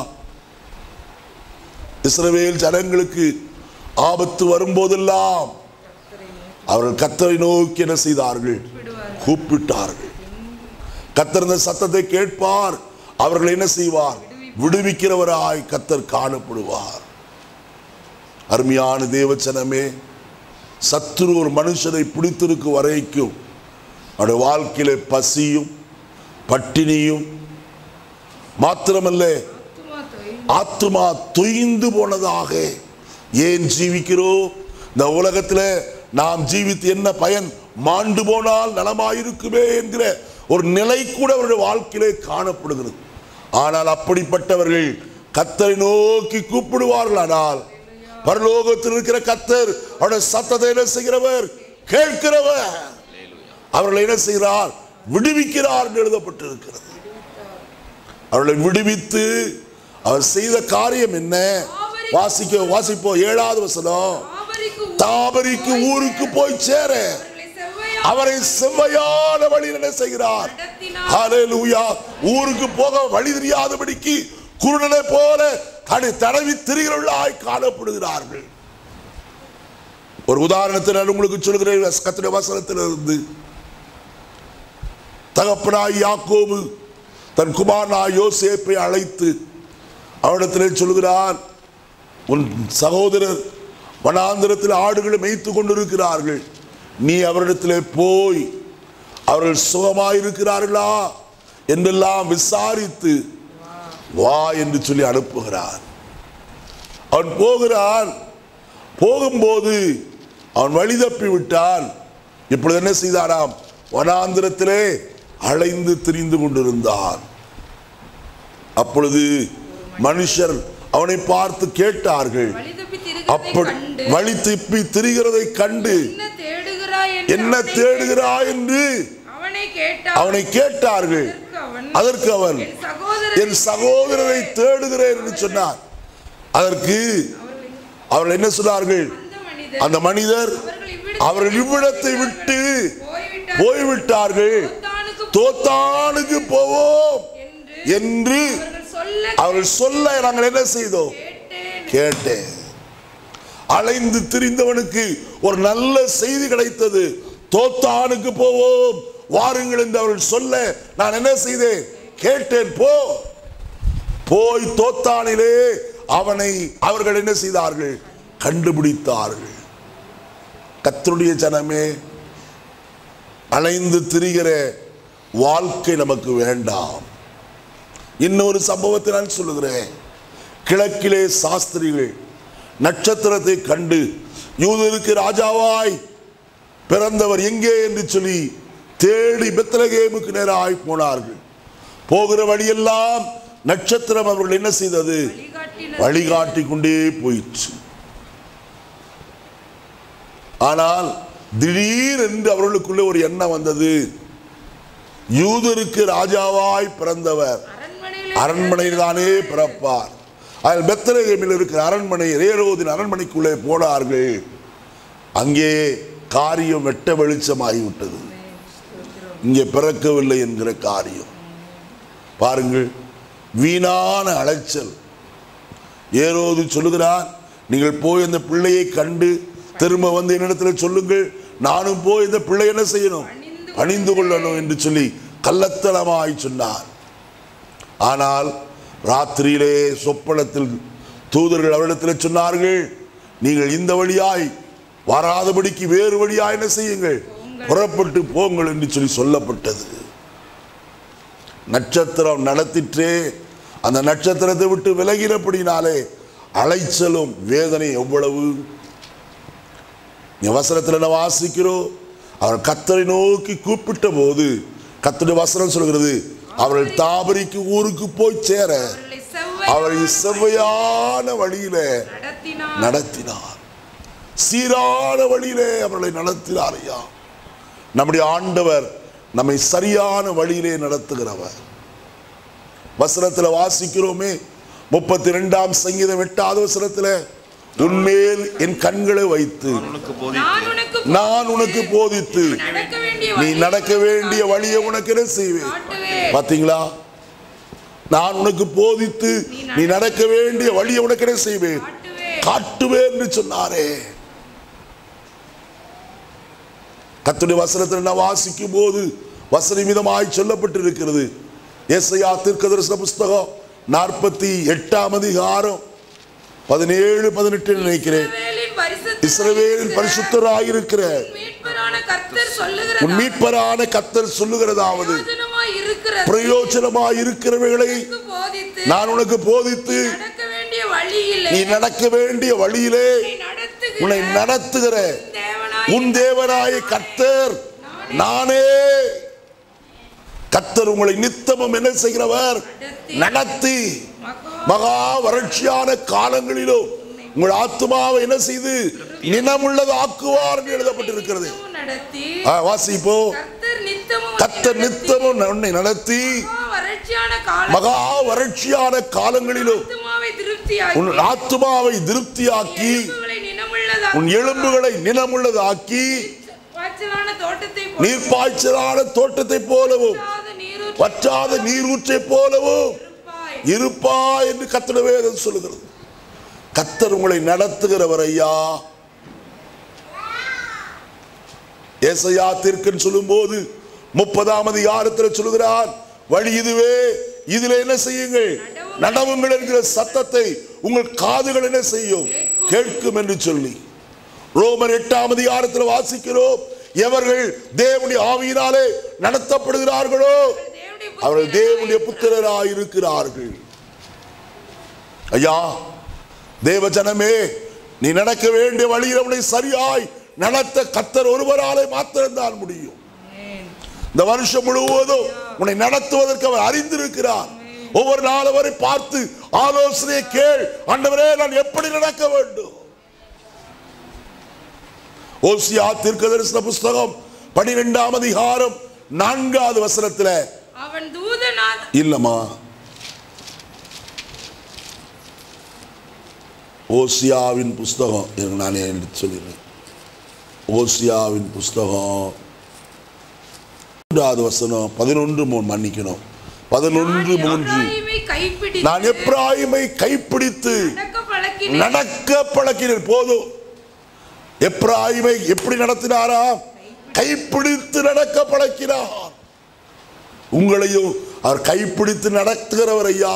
இஸ்ரவேல் ஜனங்களுக்கு ஆபத்து வரும்போதெல்லாம் அவர்கள் கத்தரை நோக்கி என்ன செய்தார்கள் கூப்பிட்டார்கள் கத்தர் இந்த சத்தத்தை கேட்பார் அவர்கள் என்ன செய்வார் விடுவிக்கிறவராய் கத்தர் காணப்படுவார் அருமையான தேவச்சனமே சத்துரு ஒரு மனுஷனை பிடித்திருக்கும் வரைக்கும் அவருடைய வாழ்க்கையில பசியும் பட்டினியும் மாத்திரமல்ல ஆத்துமா தொய்ந்து ஆத்துமா தொய்ந்து போனதாக ஏன் ஜீவிக்கிறோம் இந்த உலகத்தில் நாம் ஜீவித்து என்ன பயன் மாண்டு போனால் நலமாயிருக்குமே என்கிற ஒரு நிலை கூட அவருடைய வாழ்க்கையிலே காணப்படுகிறது ஆனால் அப்படிப்பட்டவர்கள் கத்தரை நோக்கி கூப்பிடுவார்கள் ஆனால் பரலோகத்தில் இருக்கிற கத்தர் அவருடைய சத்தத்தை என்ன செய்கிறவர் கேட்கிறவர் அவர்களை என்ன செய்கிறார் விடுவிக்கிறார் என்று எழுதப்பட்டிருக்கிறது அவர்களை விடுவித்து அவர் செய்த காரியம் என்ன வாசிக்க வாசிப்போம் ஏழாவது வசனம் தாவரிக்கு தாபரிக்கு ஊருக்கு போய் சேர அவர்களை செவ்வையா அவரை செவ்வையான வழியில் என்ன செய்கிறார் நடத்தினார். ஹalleluya ஊருக்கு போக வழி தெரியாதபடிக்கு குருடனை போல தடை தடவி திரிகிறவர்களாய் காணப்படுகிறார்கள் ஒரு உதாரணத்தை நான் உங்களுக்கு சொல்கிறேன் கத்திர வசனத்திலிருந்து தகப்பனாய் யாக்கோபு தன் குமாரனாய் யோசேப்பை அழைத்து அவரிடத்திலே சொல்கிறான் உன் சகோதரர் வனாந்திரத்தில் ஆடுகளை மேய்த்து கொண்டிருக்கிறார்கள் நீ அவரிடத்திலே போய் அவர்கள் சுகமாயிருக்கிறார்களா என்றெல்லாம் விசாரித்து வா என்று சொல்லி அனுப்புகிறான் அவன் போகிறான் போகும்போது அவன் வழி தப்பி விட்டான் இப்பொழுது என்ன செய்தானாம் வனாந்திரத்திலே அலைந்து திரிந்து கொண்டிருந்தான் அப்பொழுது மனுஷர் அவனை பார்த்து கேட்டார்கள் வழி தப்பி திரிகிறதை அப்படி கண்டு வழி திப்பி திரிகிறதை கண்டு என்ன தேடுகிறாய் என்று என்ன அவனை தேடுகிறாய் என்று அவனை கேட்டான் அவனை கேட்டார்கள் அதற்கு அவன் அதற்கு அவன் என் சகோதரரை என் சகோதரரை தேடுகிறேன் என்று சொன்னார் அதற்கு அவர்கள் என்ன சொன்னார்கள் அந்த மனிதர் அந்த மனிதர் அவர்கள் இவ்விடத்தில் அவர்கள் இவ்விடத்தை விட்டு போய்விட்டார் போய்விட்டார்கள் தோத்தானுக்கு தோத்தானுக்கு போவோம் என்று என்று அவர்கள் சொல்ல அவர்கள் சொல்ல நாங்கள் என்ன செய்தோம் கேட்டேன் கேட்டேன் அலைந்து திரிந்தவனுக்கு ஒரு நல்ல செய்தி கிடைத்தது தோத்தானுக்கு போவோம் வாருங்கள் என்று அவர்கள் சொல்ல நான் என்ன செய்தேன் கேட்டேன் போ போய் தோத்தானிலே அவனை அவர்கள் என்ன செய்தார்கள் கண்டுபிடித்தார்கள் கத்தருடைய ஜனமே அலைந்து திரிகிற வாழ்க்கை நமக்கு வேண்டாம் இன்னொரு சம்பவத்தை நான் சொல்லுகிறேன் கிழக்கிலே சாஸ்திரிகள் நட்சத்திரத்தை கண்டு யூதருக்கு ராஜாவாய் பிறந்தவர் எங்கே என்று சொல்லி தேடி பெத்லகேமுக்கு நேராய் போனார்கள் போகிற வழியெல்லாம் நட்சத்திரம் அவர்கள் என்ன செய்தது வழிகாட்டினது வழிகாட்டி கொண்டே போயிற்று ஆனால் திடீரென்று அவர்களுக்குள்ள ஒரு எண்ணம் வந்தது யூதருக்கு ராஜாவாய் பிறந்தவர் அரண்மனையிலே அரண்மனையில் தானே பிறப்பார் அதில் பெத்தலகேமில் இருக்கிற அரண்மனை ரேரோதின் அரண்மனைக்குள்ளே போனார்கள் அங்கே காரியம் வெட்ட வெளிச்சமாகிவிட்டது இங்கே பிறக்கவில்லை என்கிற காரியம் பாருங்கள் வீணான அலைச்சல் ஏரோது சொல்லுகிறார் நீங்கள் போய் அந்த பிள்ளையை கண்டு திரும்ப வந்து என்னிடத்தில் சொல்லுங்கள் நானும் போய் இந்த பிள்ளை என்ன செய்யணும் பணிந்து கொள்ளணும் என்று சொல்லி கள்ளத்தனமாய் சொன்னார் ஆனால் ராத்திரியிலே சொப்பனத்தில் தூதர்கள் அவரிடத்தில் சொன்னார்கள் நீங்கள் இந்த வழியாய் வராதபடிக்கு வேறு வழியாய் என்ன செய்யுங்கள் புறப்பட்டு போங்கள் என்று சொல்லி சொல்லப்பட்டது நட்சத்திரம் நடத்திற்றே அந்த நட்சத்திரத்தை விட்டு விலகினபடினாலே அலைச்சலும் வேதனை எவ்வளவு இங்க வசனத்துல என்ன வாசிக்கிறோம் அவர் கத்தரை நோக்கி கூப்பிட்ட போது கத்தருடைய வசனம் சொல்கிறது அவர்கள் தாபரிக்கு ஊருக்கு போய் சேர அவர்களை செவ்வாய் அவரை செவ்வையான வழியிலே நடத்தினார் நடத்தினார் சீரான வழியிலே அவர்களை நடத்தினார் ஐயா நம்முடைய ஆண்டவர் நம்மை சரியான வழியிலே நடத்துகிறவர் வசனத்துல வாசிக்கிறோமே முப்பத்தி ரெண்டாம் சங்கீதம் எட்டாவது வசனத்துல உன்மேல் என் கண்களை வைத்து உனக்கு நான் போதித்து உனக்கு நான் உனக்கு போதித்து நடக்க வேண்டிய நீ வழியை நடக்க வேண்டிய வழியை உனக்கு என்ன செய்வேன் காட்டுவேன் பாத்தீங்களா நான் உனக்கு போதித்து நீ நடக்க வேண்டிய வழியை உனக்கு என்ன செய்வேன் காட்டுவேன் காட்டுவேன் என்று சொன்னாரே கத்துடைய வசனத்தில் நான் வாசிக்கும் போது வசன விதமாய் சொல்லப்பட்டிருக்கிறது ஏசையா தீர்க்கதரிசன புஸ்தகம் நாற்பத்தி எட்டாம் அதிகாரம் பதினேழு பதினெட்டு நினைக்கிறேன் இஸ்ரவேலின் பரிசுத்த இஸ்ரவேலின் பரிசுத்தராயிருக்கிற மீட்பரான கர்த்தர் உன் சொல்லுகிறது மீட்பரான கத்தர் சொல்லுகிறதாவது பிரயோஜனமாய் இருக்கிறது பிரயோஜனமாய் இருக்கிறவைகளை உனக்கு போதித்து நான் உனக்கு போதித்து நடக்க வேண்டிய வழியிலே நீ நடக்க வேண்டிய வழியிலே உன்னை உன்னை நடத்துகிற நடத்துகிற தேவனாய் உன் தேவனாய கர்த்தர் நானே கர்த்தர் உங்களை நித்தமும் என்ன செய்கிறவர் நடத்தி மகா வறட்சியான காலங்களிலும் உங்கள் ஆத்துமாவை என்ன செய்து நினமுள்ளது ஆக்குவார் என்று எழுதப்பட்டிருக்கிறது நித்தமும் நடத்தி ஆ, வாசிப்போ கர்த்தர் நித்தமும் கர்த்தர் நித்தமும் உன்னை நடத்தி மகா வறட்சியான காலம் மகா வறட்சியான காலங்களிலும் ஆத்துமாவை திருப்தியாக்கி உன் ஆத்துமாவை திருப்தியாக்கி எலும்புகளை நினமுள்ளதாக்கி உன் எலும்புகளை நினமுள்ளதாக்கி பாய்ச்சலான தோட்டத்தை நீர்ப்பாய்ச்சலான தோட்டத்தை போலவும் போலாத நீரூற்று வற்றாத நீரூற்றை போலவும் இருப்பாய். இருப்பா என்று கத்தட வேதம் சொல்லுகிறது கத்தர் உங்களை நடத்துகிறவர் ஐயா ஏசையா தீர்க்கன் சொல்லும்போது முப்பதாம் அதிகாரத்தில் சொல்லுகிறார் வழி இதுவே இதுல என்ன செய்யுங்கள் நடவுங்கள் என்கிற சத்தத்தை உங்கள் காதுகள் என்ன செய்யும் கேட்கும் என்று சொல்லி ரோமர் எட்டாம் அதிகாரத்தில் வாசிக்கிறோம் எவர்கள் தேவனுடைய ஆவியினாலே நடத்தப்படுகிறார்களோ தேவனுடைய அவர்கள் தேவனுடைய புத்திரராய் இருக்கிறார்கள் ஐயா தேவ ஜனமே நீ நடக்க வேண்டிய வழியில் உன்னை சரியாய் நடத்த கத்தர் ஒருவராலே மாத்திரம்தான் முடியும் இந்த வருஷம் முழுவதும் உன்னை நடத்துவதற்கு அவர் அறிந்திருக்கிறார் ஒவ்வொரு நாள் அவரை பார்த்து ஆலோசனையை கேள் ஆண்டவரே நான் எப்படி நடக்க வேண்டும் ஓசியா தீர்க்கதரிசன புஸ்தகம் பனிரெண்டாம் அதிகாரம் நான்காவது வசனத்துல அவன் தூதனாக இல்லம்மா ஓசியாவின் புஸ்தகம் இருங்க நானே எடுத்து சொல்லிடுறேன் ஓசியாவின் புஸ்தகம் மூன்றாவது வசனம் பதினொன்று மூணு மன்னிக்கணும் பதினொன்று மூன்று எப்பிராயீமை கைப்பிடித்து நான் எப்ராயிமை கைப்பிடித்து நடக்க பழக்கினேன். நடக்க பழக்கினேன் போதும் எப்ராயிமை எப்படி நடத்தினாரா கைப்பிடித்து நடக்க பழக்கினார் உங்களையும் அவர் கைப்பிடித்து நடத்துகிறவர் ஐயா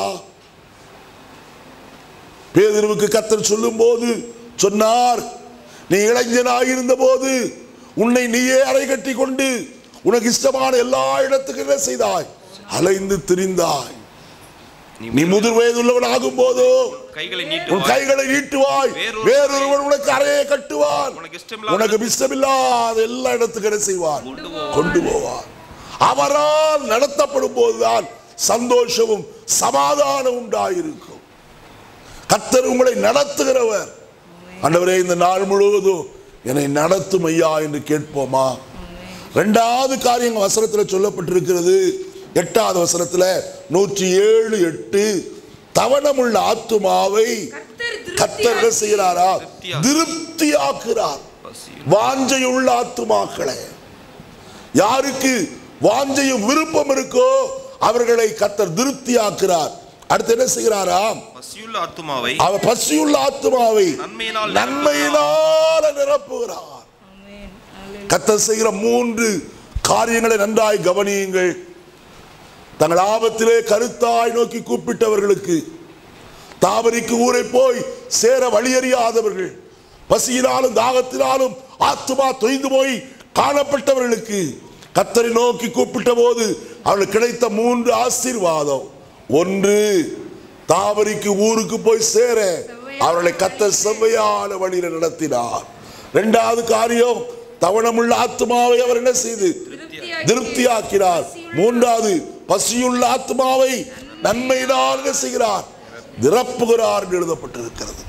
பேதுருவுக்கு கத்தர் சொல்லும்போது சொன்னார் நீ இளைஞனாக இருந்த போது உன்னை நீயே அறை கட்டி கொண்டு உனக்கு இஷ்டமான எல்லா இடத்துக்கும் என்ன செய்தாய் அலைந்து திரிந்தாய் நீ முதிர் வயதுள்ளவன் ஆகும் போதோ கைகளை உன் நீட்டுவாய் கைகளை நீட்டுவாய் வேறொரு- வேறொருவன் உனக்கு அறையை கட்டுவான் உனக்கு இஷ்டமில்லாத உனக்கு இஷ்டமில்லாத எல்லா இடத்துக்கும் என்ன செய்வான் கொண்டு போவான். கொண்டு போவான் அவரால் நடத்தப்படும் போதுதான் சந்தோஷமும் சமாதானம் உண்டாயிருக்கும் கர்த்தர் உங்களை நடத்துகிறவர் ஆண்டவரே இந்த நாள் முழுவதும் என்னை நடத்தும் ஐயா என்று கேட்போமா ரெண்டாவது காரியம் வசனத்தில் சொல்லப்பட்டிருக்கிறது எட்டாவது வசனத்தில் நூற்றி ஏழு எட்டு தவணமுள்ள ஆத்துமாவை கர்த்தர் கர்த்தர் என்ன திருப்தியாக்கி செய்கிறாரா திருப்தியாக்கி. திருப்தியாக்குறார் பசியும் வாஞ்சையுள்ள ஆத்துமாக்களை யாருக்கு வாஞ்சையும் விருப்பம் இருக்கோ அவர்களை கர்த்தர் திருப்தியாக்குறார் அடுத்து என்ன செய்கிறாராம் பசியுள்ள ஆத்துமாவை அவர் பசியுள்ள ஆத்துமாவை நன்மையினால் நன்மையினால நிரப்புகிறார் ஆமென். அல்லேலூயா. கர்த்தர் செய்கிற மூன்று காரியங்களை நன்றாய் கவனியுங்கள் தங்கள் ஆபத்திலே கருத்தாய் நோக்கி கூப்பிட்டவர்களுக்கு தாவரிக்கு ஊரை போய் சேர வழியறியாதவர்கள் பசியினாலும் தாகத்தினாலும் ஆத்துமா தொய்ந்து போய் காணப்பட்டவர்களுக்கு கத்தரை நோக்கி கூப்பிட்ட போது அவர்களுக்கு கிடைத்த மூன்று ஆசீர்வாதம் ஒன்று தாவரிக்கு ஊருக்கு போய் சேர அவர்களை கத்தர் செவ்வையான வழியில் நடத்தினார் இரண்டாவது காரியம் தவணமுள்ள ஆத்துமாவை அவர் என்ன செய்து திருப்தியாக்கி திருப்தியாக்கிறார் மூன்றாவது பசியுள்ள ஆத்மாவை நன்மையினால் என்ன செய்கிறார் நிரப்புகிறார் என்று எழுதப்பட்டிருக்கிறது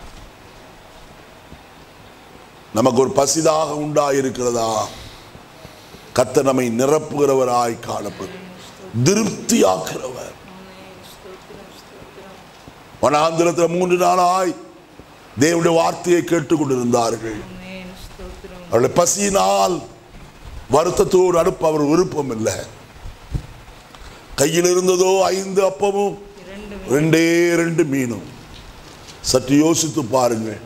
நமக்கு ஒரு பசிதாக உண்டாயிருக்கிறதா கர்த்தர் நம்மை நிரப்புகிறவராய் காணப்படும் திருப்தியாக்குறவர் வனாந்திரத்தில் மூன்று நாளாய் தேவனுடைய வார்த்தையை கேட்டுக்கொண்டிருந்தார்கள் ஆமென். ஸ்தோத்திரம். அவளை பசியினால் வருத்தத்தோடு அனுப்ப அவர் விருப்பம் இல்லை கையில் இருந்ததோ ஐந்து அப்பமும் இரண்டு ரெண்டே ரெண்டு மீனும் சற்று யோசித்து பாருங்கள்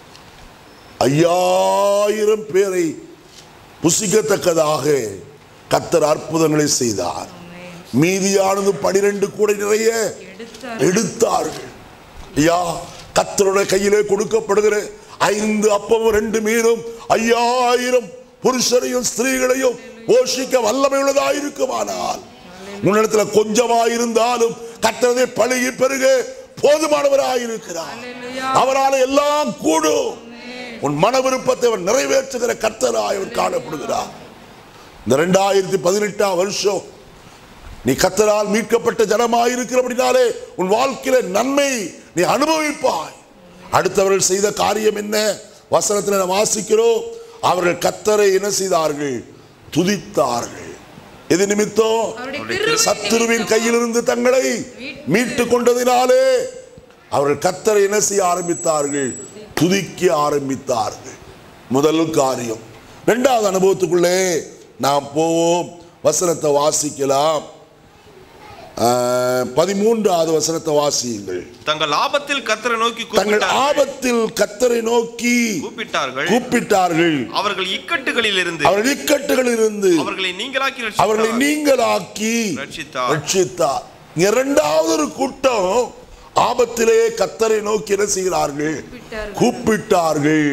ஐயாயிரம் பேரை புசிக்கத்தக்கதாக கத்தர் அற்புதங்களை செய்தார் ஆமென். மீதியானது பனிரெண்டு கூடை நிறைய எடுத்தார் எடுத்தார்கள் ஐயா கத்தருடைய கையிலே கொடுக்கப்படுகிற ஐந்து அப்பமும் ரெண்டு மீனும் ஐயாயிரம் புருஷரையும் ஸ்திரீகளையும் போஷிக்க வல்லமை உள்ளதாயிருக்குமானால் உன்னிடத்துல கொஞ்சமாயிருந்தாலும் கத்தரதை பழகி பெருக போதுமானவராயிருக்கிறார் அல்லேலூயா. அவரால் எல்லாம் கூடும் உன் மன விருப்பத்தை அவர் நிறைவேற்றுகிற கர்த்தராய் அவர் காணப்படுகிறார் இந்த ரெண்டாயிரத்தி பதினெட்டாம் வருஷம் நீ கத்தரால் மீட்கப்பட்ட ஜனமாயிருக்கிறபடினாலே உன் வாழ்க்கையில நன்மை நீ அனுபவிப்பாய் அடுத்தவர்கள் செய்த காரியம் என்ன வசனத்தில் நாம் வாசிக்கிறோம் அவர்கள் கத்தரை என்ன செய்தார்கள் துதித்தார்கள் எது நிமித்தம் அவருடைய கிருபை சத்துருவின் நிமித்தம் கையிலிருந்து தங்களை மீட்டு கொண்டதினாலே அவர்கள் கத்தரை என்ன செய்ய ஆரம்பித்தார்கள் துதிக்க ஆரம்பித்தார்கள் முதல் காரியம் இரண்டாவது அனுபவத்துக்குள்ளே நாம் போவோம் வசனத்தை வாசிக்கலாம் ஆஹ், பதிமூன்றாவது வசனத்தை வாசியுங்கள் தங்கள் ஆபத்தில் கத்தரை நோக்கி தங்கள் கூப்பிட்டார்கள் ஆபத்தில் கத்தரை நோக்கி கூப்பிட்டார்கள் கூப்பிட்டார்கள் அவர்கள் இக்கட்டுகளில் இருந்து அவர்கள் இக்கட்டுகளில் இருந்து அவர்களை நீங்களாக்கி அவர்களை ரட்சித்தார். நீங்களாக்கி ரட்சித்தார். ரட்சித்தார் இரண்டாவது ஒரு கூட்டம் ஆபத்திலே கத்தரை நோக்கி என்ன செய்கிறார்கள் கூப்பிட்டார்கள். கூப்பிட்டார்கள்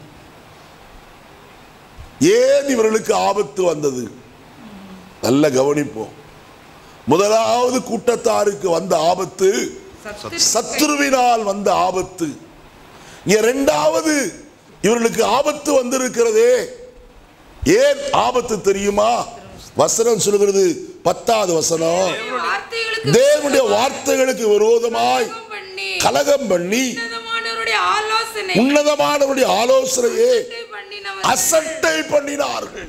ஏன் இவர்களுக்கு ஆபத்து வந்தது நல்ல கவனிப்போம் முதலாவது கூட்டத்தாருக்கு வந்த ஆபத்து சத்துரு சத்துருவினால் வந்த ஆபத்து இங்க இரண்டாவது இவர்களுக்கு ஆபத்து வந்திருக்கிறதே ஏன் ஆபத்து தெரியுமா வசனம் சொல்லுகிறது பத்தாவது வசனம் தேவனுடைய வார்த்தைகளுக்கு தேவனுடைய வார்த்தைகளுக்கு விரோதமாய் கலகம் பண்ணி கலகம் பண்ணி உன்னதமானவருடைய ஆலோசனை உன்னதமானவருடைய ஆலோசனையே பண்ணினவர் அசட்டை பண்ணினார்கள்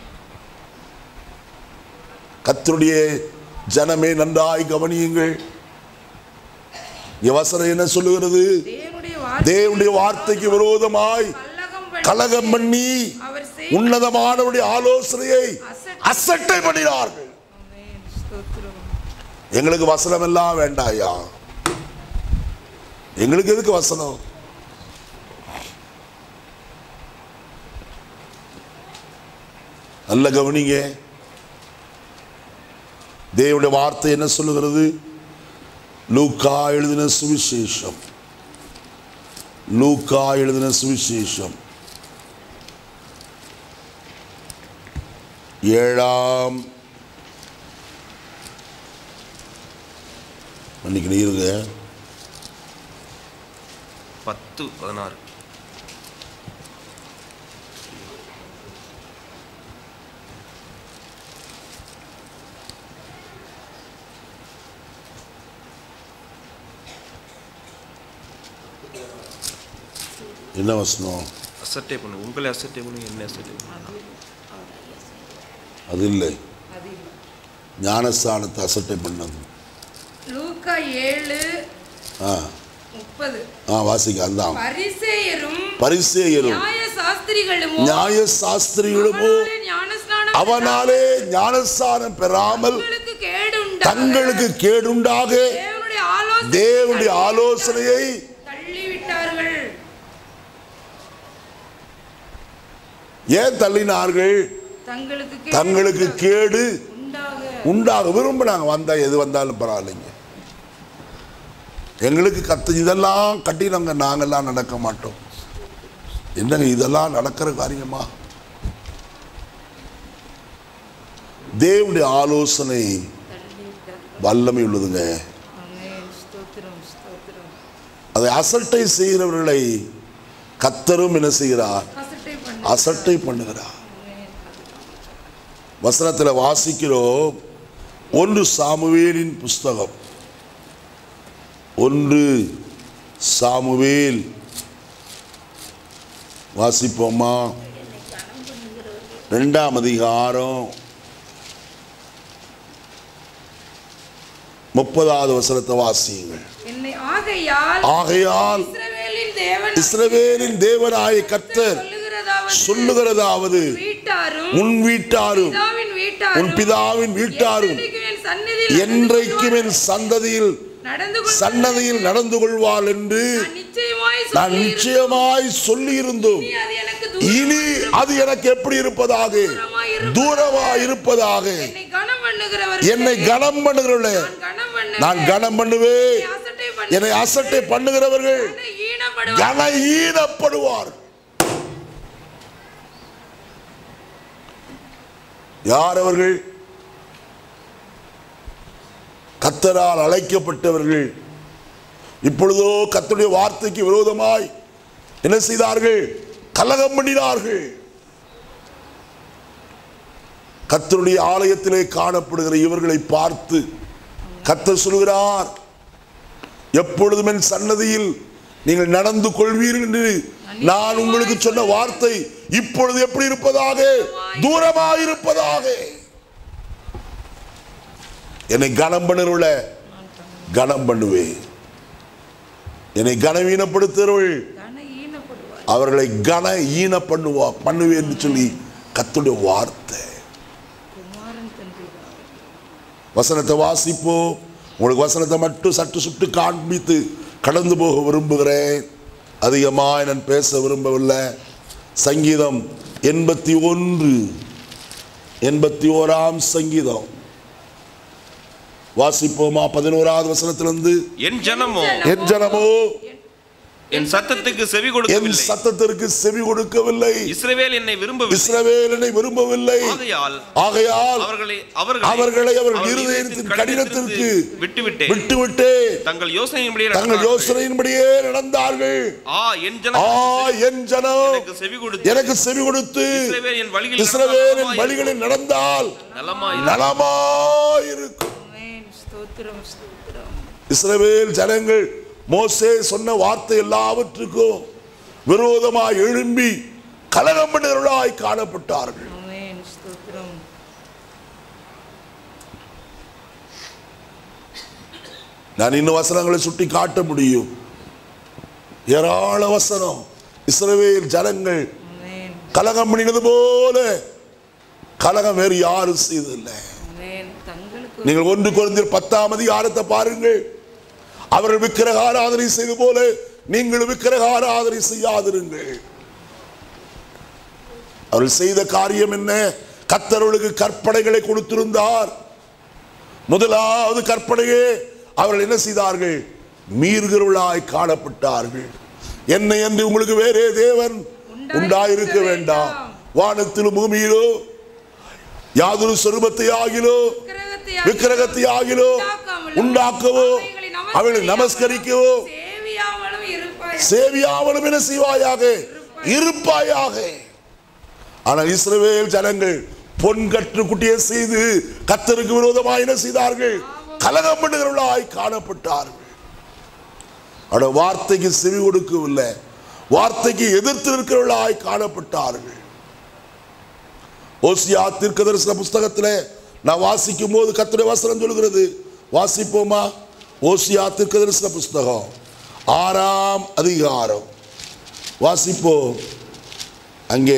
கர்த்தருடைய ஜனமே நன்றாய் கவனியுங்கள் இங்க வசனம் என்ன சொல்லுகிறது தேவனுடைய வார்த்தை தேவனுடைய வார்த்தைக்கு விரோதமாய் கலகம் பண்ணி கலகம் பண்ணி அவர் செய் உன்னதமானவருடைய ஆலோசனையை அசட்டை பண்ணினார்கள் ஆமென். ஸ்தோத்திரம். எங்களுக்கு வசனம் எல்லாம் வேண்டாயா எங்களுக்கு எதுக்கு வசனம் நல்ல கவனிங்க தேவனுடைய வார்த்தை என்ன சொல்லுகிறது லூக்கா எழுதின சுவிசேஷம் லூக்கா எழுதின சுவிசேஷம் ஏழாம் மன்னிக்கணும் இருங்க பத்து பதினாறு என்ன வசனம் அசட்டை பண்ணு உங்களை அசட்டை பண்ணு என்ன அசட்டை பண்ணு அது இல்லை ஞானஸ்தானத்தை அசட்டை பண்ணது லூக்கா ஏழு ஆ முப்பது ஆ வாசிக்க அதான் பரிசேயரும் பரிசேயரும் நியாய சாஸ்திரிகளும் நியாய சாஸ்திரிகளுமோ ஞானஸ்நானம் அவனாலே ஞானஸ்தானம் பெறாமல் தங்களுக்கு கேடுண்டா தங்களுக்கு கேடுண்டாக தேவனுடைய ஆலோசனை தேவனுடைய ஆலோசனையை தள்ளிவிட்டார்கள் ஏன் தள்ளினார்கள் தங்களுக்கு கேடு தங்களுக்கு கேடு உண்டாக உண்டாக விரும்பினாங்க வந்தா எது வந்தாலும் பரவாயில்லைங்க எங்களுக்கு கத்து இதெல்லாம் கட்டினவங்க நாங்கெல்லாம் நடக்க மாட்டோம் என்னங்க இதெல்லாம் நடக்கிற காரியமா தேவனுடைய ஆலோசனை தள்ளிவிட்டார்கள் வல்லமை உள்ளதுங்க ஆமென். ஸ்தோத்திரம் ஸ்தோத்திரம் அதை அசட்டை செய்கிறவர்களை கத்தரும் என்ன செய்கிறார் அசட்டை பண்ணு அசட்டை பண்ணுகிறார் வசனத்தில் வாசிக்கிறோம் ஒன்று சாமுவேலின் புஸ்தகம் ஒன்று சாமுவேல் வாசிப்போமா ரெண்டாம் அதிகாரம் முப்பதாவது வசனத்தை வாசியுங்கள் என்னை ஆகையால் ஆகையால் இஸ்ரவேலின் தேவன் இஸ்ரவேலின் தேவனாய கர்த்தர் சொல்லுகிறதாவது சொல்லுகிறதாவது வீட்டாரும் உன் வீட்டாரும் பிதாவின் வீட்டாரும் உன் பிதாவின் வீட்டாரும் என்றைக்கும் என் சந்நிதியில் என்றைக்கும் என் சந்ததியில் நடந்து கொள்வார்கள். சன்னதியில் நடந்து கொள்வாள் என்று நான் நிச்சயமாய் நான் சொல்லியிருந்தேன். நிச்சயமாய் சொல்லி இருந்தோம் இனி அது எனக்கு இனி தூரமாய் அது எனக்கு எப்படி இருப்பதாக இருப்பதாக. தூரமா இருப்பதாக என்னை கனம் பண்ணுகிறவர் என்னை கனம் பண்ணுகிறவர்களே நான் கனம் பண்ண நான் கனம் பண்ணுவேன் அசட்டை என்னை அசட்டை பண்ணுகிறவர்கள் ஈனப்படுவார் கன ஈனப்படுவார் யார் அவர்கள் கத்தரால் அழைக்கப்பட்டவர்கள் இப்பொழுதோ கத்தருடைய வார்த்தைக்கு விரோதமாய் என்ன செய்தார்கள் கலகம் பண்ணினார்கள் கத்தருடைய ஆலயத்திலே காணப்படுகிற இவர்களை பார்த்து கத்தர் சொல்கிறார் எப்பொழுதும் என் சன்னதியில் நீங்கள் நடந்து கொள்வீர்கள் என்று நான் உங்களுக்கு சொன்ன வார்த்தை இப்பொழுது எப்படி இருப்பதாக தூரமாயிருப்பதாக என்னை கனம் பண்ணுறவள கனம் பண்ணுவேன் என்னை கனவீனப்படுத்துகிறவள் கன ஈனப்படுவார் அவர்களை கன ஈன பண்ணுவா பண்ணுவேன் என்று சொல்லி கத்துடைய வார்த்தை குமாரன் தந்தை வசனத்தை வாசிப்போ உங்களுக்கு வசனத்தை மட்டும் சற்று சுட்டு காண்பித்து கடந்து போக விரும்புகிறேன் அதிகமாக நான் பேச விரும்பவில்லை சங்கீதம் எண்பத்தி ஒன்று எண்பத்தி ஓராம் சங்கீதம் வாசிப்போமா பதினோராவது வசனத்திலிருந்து என் ஜனமோ என் ஜனமோ என் சத்தத்துக்கு செவி என் கொடுக்கவில்லை சத்தத்திற்கு செவி கொடுக்கவில்லை இஸ்ரவேல் என்னை விரும்பவில்லை இஸ்ரவேலனை விரும்பவில்லை ஆகையால் ஆகையால் அவர்களை அவர்களை அவர்களை அவர் அவர்கள் இருதயத்தின் கடினத்திற்கு விட்டுவிட்டேன் விட்டுவிட்டு தங்கள் யோசனையின்படியே தங்கள் நடந்தார்கள். யோசனையின்படியே நடந்தார்கள் ஆ என் ஆ ஜனம் என் ஜனம் எனக்கு செவி கொடுத்து எனக்கு செவி கொடுத்து இஸ்ரவேல் என் வழிகளில் இஸ்ரவேலின் நடந்தால் வழிகளில் நடந்தால் நலமாய் நலமாயிருக்கும் ஆமென். ஸ்தோத்திரம் ஸ்தோத்திரம் இஸ்ரவேல் ஜனங்கள் மோசே சொன்ன வார்த்தை எல்லாவற்றுக்கும் விரோதமாய் எழும்பி கலகம் பண்ணுகிறவர்களாய் காணப்பட்டார்கள் ஆமென். ஸ்தோத்திரம் நான் இன்னும் வசனங்களை சுட்டி காட்ட முடியும் ஏராள வசனம் இஸ்ரவேல் ஜனங்கள் ஆமென். கலகம் பண்ணினது போல கலகம் வேறு யாரும் செய்ததில்லை ஆமென். தங்களுக்கு நீங்கள் ஒன்று குறைந்தர் பத்தாம் அதிகாரத்தை பாருங்கள் அவர்கள் விக்கிரக ஆராதனை செய்து போல நீங்கள் விக்கிரக ஆராதனை செய்யாதிருங்கள் அவர்கள் செய்த காரியம் என்ன கத்தர்களுக்கு கற்பனைகளை கொடுத்திருந்தார் முதலாவது கற்பனையே அவர்கள் என்ன செய்தார்கள் மீறுகிறவர்களாய் காணப்பட்டார்கள் என்னை என்று உங்களுக்கு வேறே தேவன் உண்டாயிருக்க வேண்டாம் வானத்திலும் பூமியிலோ யாதொரு சொருபத்தை ஆகிலோ விக்கிரகத்தை விக்கிரகத்தை ஆகிலோ உண்டாக்கவோ அவளை நமஸ்கரிக்கவோ சேவியாமலும் இருப்பாய் சேவியாமலும் என்ன செய்வாயாக இருப்பாயாக ஆனால் இஸ்ரவேல் ஜனங்கள் பொன் கற்று குட்டியை செய்து கத்தருக்கு விரோதமாக என்ன செய்தார்கள் கலகம் பண்ணுகிறவர்களாய் காணப்பட்டார்கள் அவருடைய வார்த்தைக்கு செவி கொடுக்கவில்லை வார்த்தைக்கு எதிர்த்து இருக்கிறவர்களாய் காணப்பட்டார்கள் ஓசியா தீர்க்கதரிசன புஸ்தகத்திலே நான் வாசிக்கும் போது கத்துடைய வசனம் சொல்கிறது வாசிப்போமா ஓசியா தீர்க்கதரிசன புஸ்தகம் ஆறாம் அதிகாரம் வாசிப்போம் அங்கே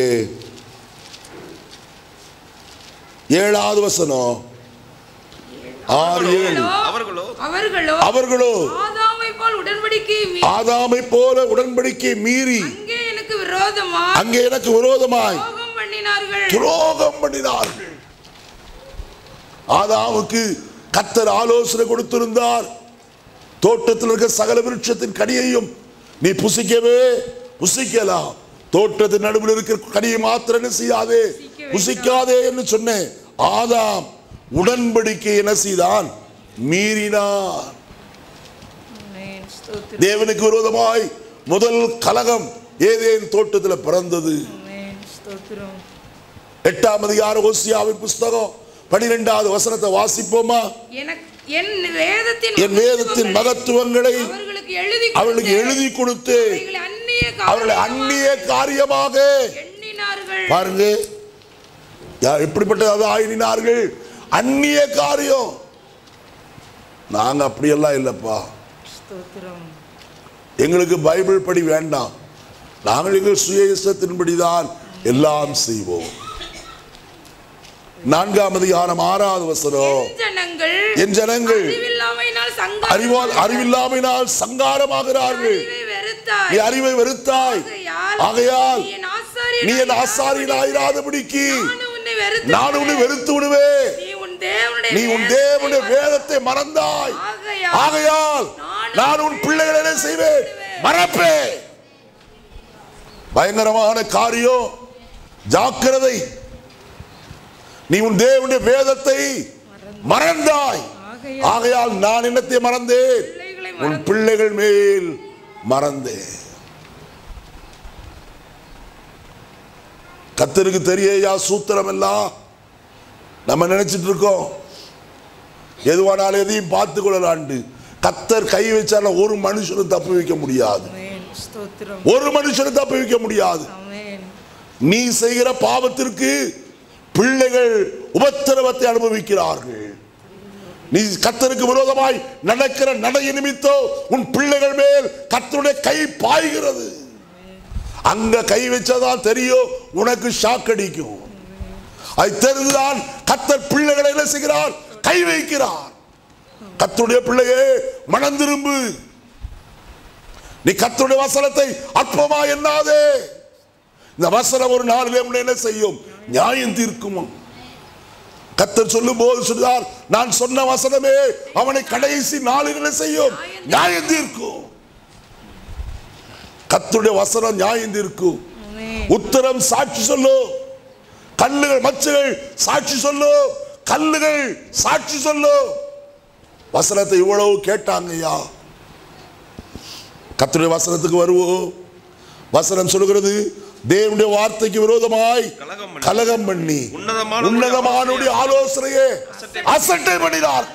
ஏழாவது வசனம் ஆறு ஏழு அவர்களோ அவர்களோ அவர்களோ ஆதாமை போல் உடன்படிக்கை மீறி ஆதாமை போல உடன்படிக்கை மீறி அங்கே எனக்கு விரோதமா அங்கே எனக்கு விரோதமாய் துரோகம் பண்ணினார்கள் துரோகம் பண்ணினார்கள் ஆதாமுக்கு கத்தர் ஆலோசனை கொடுத்திருந்தார் தோட்டத்தில் இருக்க சகல விருட்சத்தின் கனியையும் நீ புசிக்கவே புசிக்கலாம் தோட்டத்தின் நடுவில் இருக்கிற கனியை மாத்திரம் என்ன செய்யாதே புசிக்காதே என்று சொன்னேன் ஆதாம் உடன்படிக்கை என்ன செய்தான் மீறினார் ஆமென். ஸ்தோத்திரம். தேவனுக்கு விரோதமாய் முதல் கலகம் ஏதேன் தோட்டத்தில் பிறந்தது ஆமென். ஸ்தோத்திரம். எட்டாம் அதிகார ஓசியாவின் புஸ்தகம் பனிரெண்டாவது வசனத்தை வாசிப்போமா எனக்கு என் வேதத்தின் என் வேதத்தின் மகத்துவங்களை அவர்களுக்கு எழுதி அவளுக்கு கொடுத்து, எழுதி கொடுத்து அவைகளை அந்நிய அவர்களை காரியமாக அந்நிய காரியமாக எண்ணினார்கள் பாருங்க யா- எப்படிப்பட்டதாக ஆயினார்கள் அந்நிய காரியம் நாங்க அப்படியெல்லாம் இல்லப்பா ஸ்தோத்திரம் எங்களுக்கு பைபிள் படி வேண்டாம் நாங்கள் எங்கள் சுய இஷ்டத்தின்படிதான் எல்லாம் செய்வோம் நான்காம் அதிகாரம் ஆறாவது வசனம் என் ஜனங்கள் என் ஜனங்கள் அறிவில்லாமையினால் சங்கம் அறிவால் அறிவில்லாமையினால் சங்காரமாகிறார்கள் அறிவை வெறுத்தாய் நீ அறிவை வெறுத்தாய் ஆகையால் ஆகையால் நீ என் ஆசாரியனாய் நீ என் ஆசாரியனாயிராதபடிக்கு நான் உன்னை வெறுத்து நான் உன்னை வெறுத்து விடுவேன் நீ உன் தேவனுடைய நீ உன் தேவனுடைய வேதத்தை மறந்தாய் ஆகையால் ஆகையால் நான் உன் பிள்ளைகளை என்ன செய்வேன் மறப்பேன் பயங்கரமான காரியம் ஜாக்கிரதை நீ உன் தேவனுடைய வேதத்தை மறந்தாய் ஆகையால் ஆகையால் நான் என்னத்தை மறந்தேன் பிள்ளைகளை உன் மறந்து பிள்ளைகள் மேல் மறந்தேன் கத்தருக்கு தெரியயா சூத்திரம் எல்லாம் நம்ம நினைச்சிட்டு இருக்கோம் எதுவானாலும் எதையும் பார்த்து கொள்ளலாண்டு கத்தர் கை வச்சாலும் ஒரு மனுஷனும் தப்பு வைக்க முடியாது ஆமென். ஸ்தோத்திரம் ஒரு மனுஷனும் தப்பு வைக்க முடியாது ஆமென் நீ செய்கிற பாவத்திற்கு பிள்ளைகள் உபத்திரவத்தை அனுபவிக்கிறார்கள் நீ கத்தருக்கு விரோதமாய் நடக்கிற நடை நிமித்தோ உன் பிள்ளைகள் மேல் கத்தருடைய கை பாய்கிறது அங்க கை வச்சதான் தெரியும் உனக்கு ஷாக் அடிக்கும் அது தெரிந்துதான் கத்தர் பிள்ளைகளை என்ன செய்கிறார் கை வைக்கிறார் கத்தருடைய பிள்ளையே மனம் திரும்பு நீ கத்தருடைய வசனத்தை அற்பமா எண்ணாதே இந்த வசனம் ஒரு நாளிலே உன்னை என்ன செய்யும் நியாயம் தீர்க்கும் கத்தர் சொல்லும் போது சொல்றார் நான் சொன்ன வசனமே அவனை கடைசி நாளில் என்ன செய்யும் நியாயம் தீர்க்கும் கத்தருடைய வசனம் நியாயம் தீர்க்கும் ஆமென். உத்தரம் சாட்சி சொல்லு கல்லுகள் மச்சுகள் சாட்சி சொல்லு கல்லுகள் சாட்சி சொல்லு வசனத்தை இவ்வளவு கேட்டாங்கய்யா கர்த்தருடைய வசனத்துக்கு வருவோம் வசனம் சொல்லுகிறது தேவனுடைய வார்த்தைக்கு விரோதமாய் கலகம் பண்ணி, கலகம் பண்ணி உன்னதமானவருடைய உன்னதமானுடைய ஆலோசனையே அசட்டை பண்ணினார்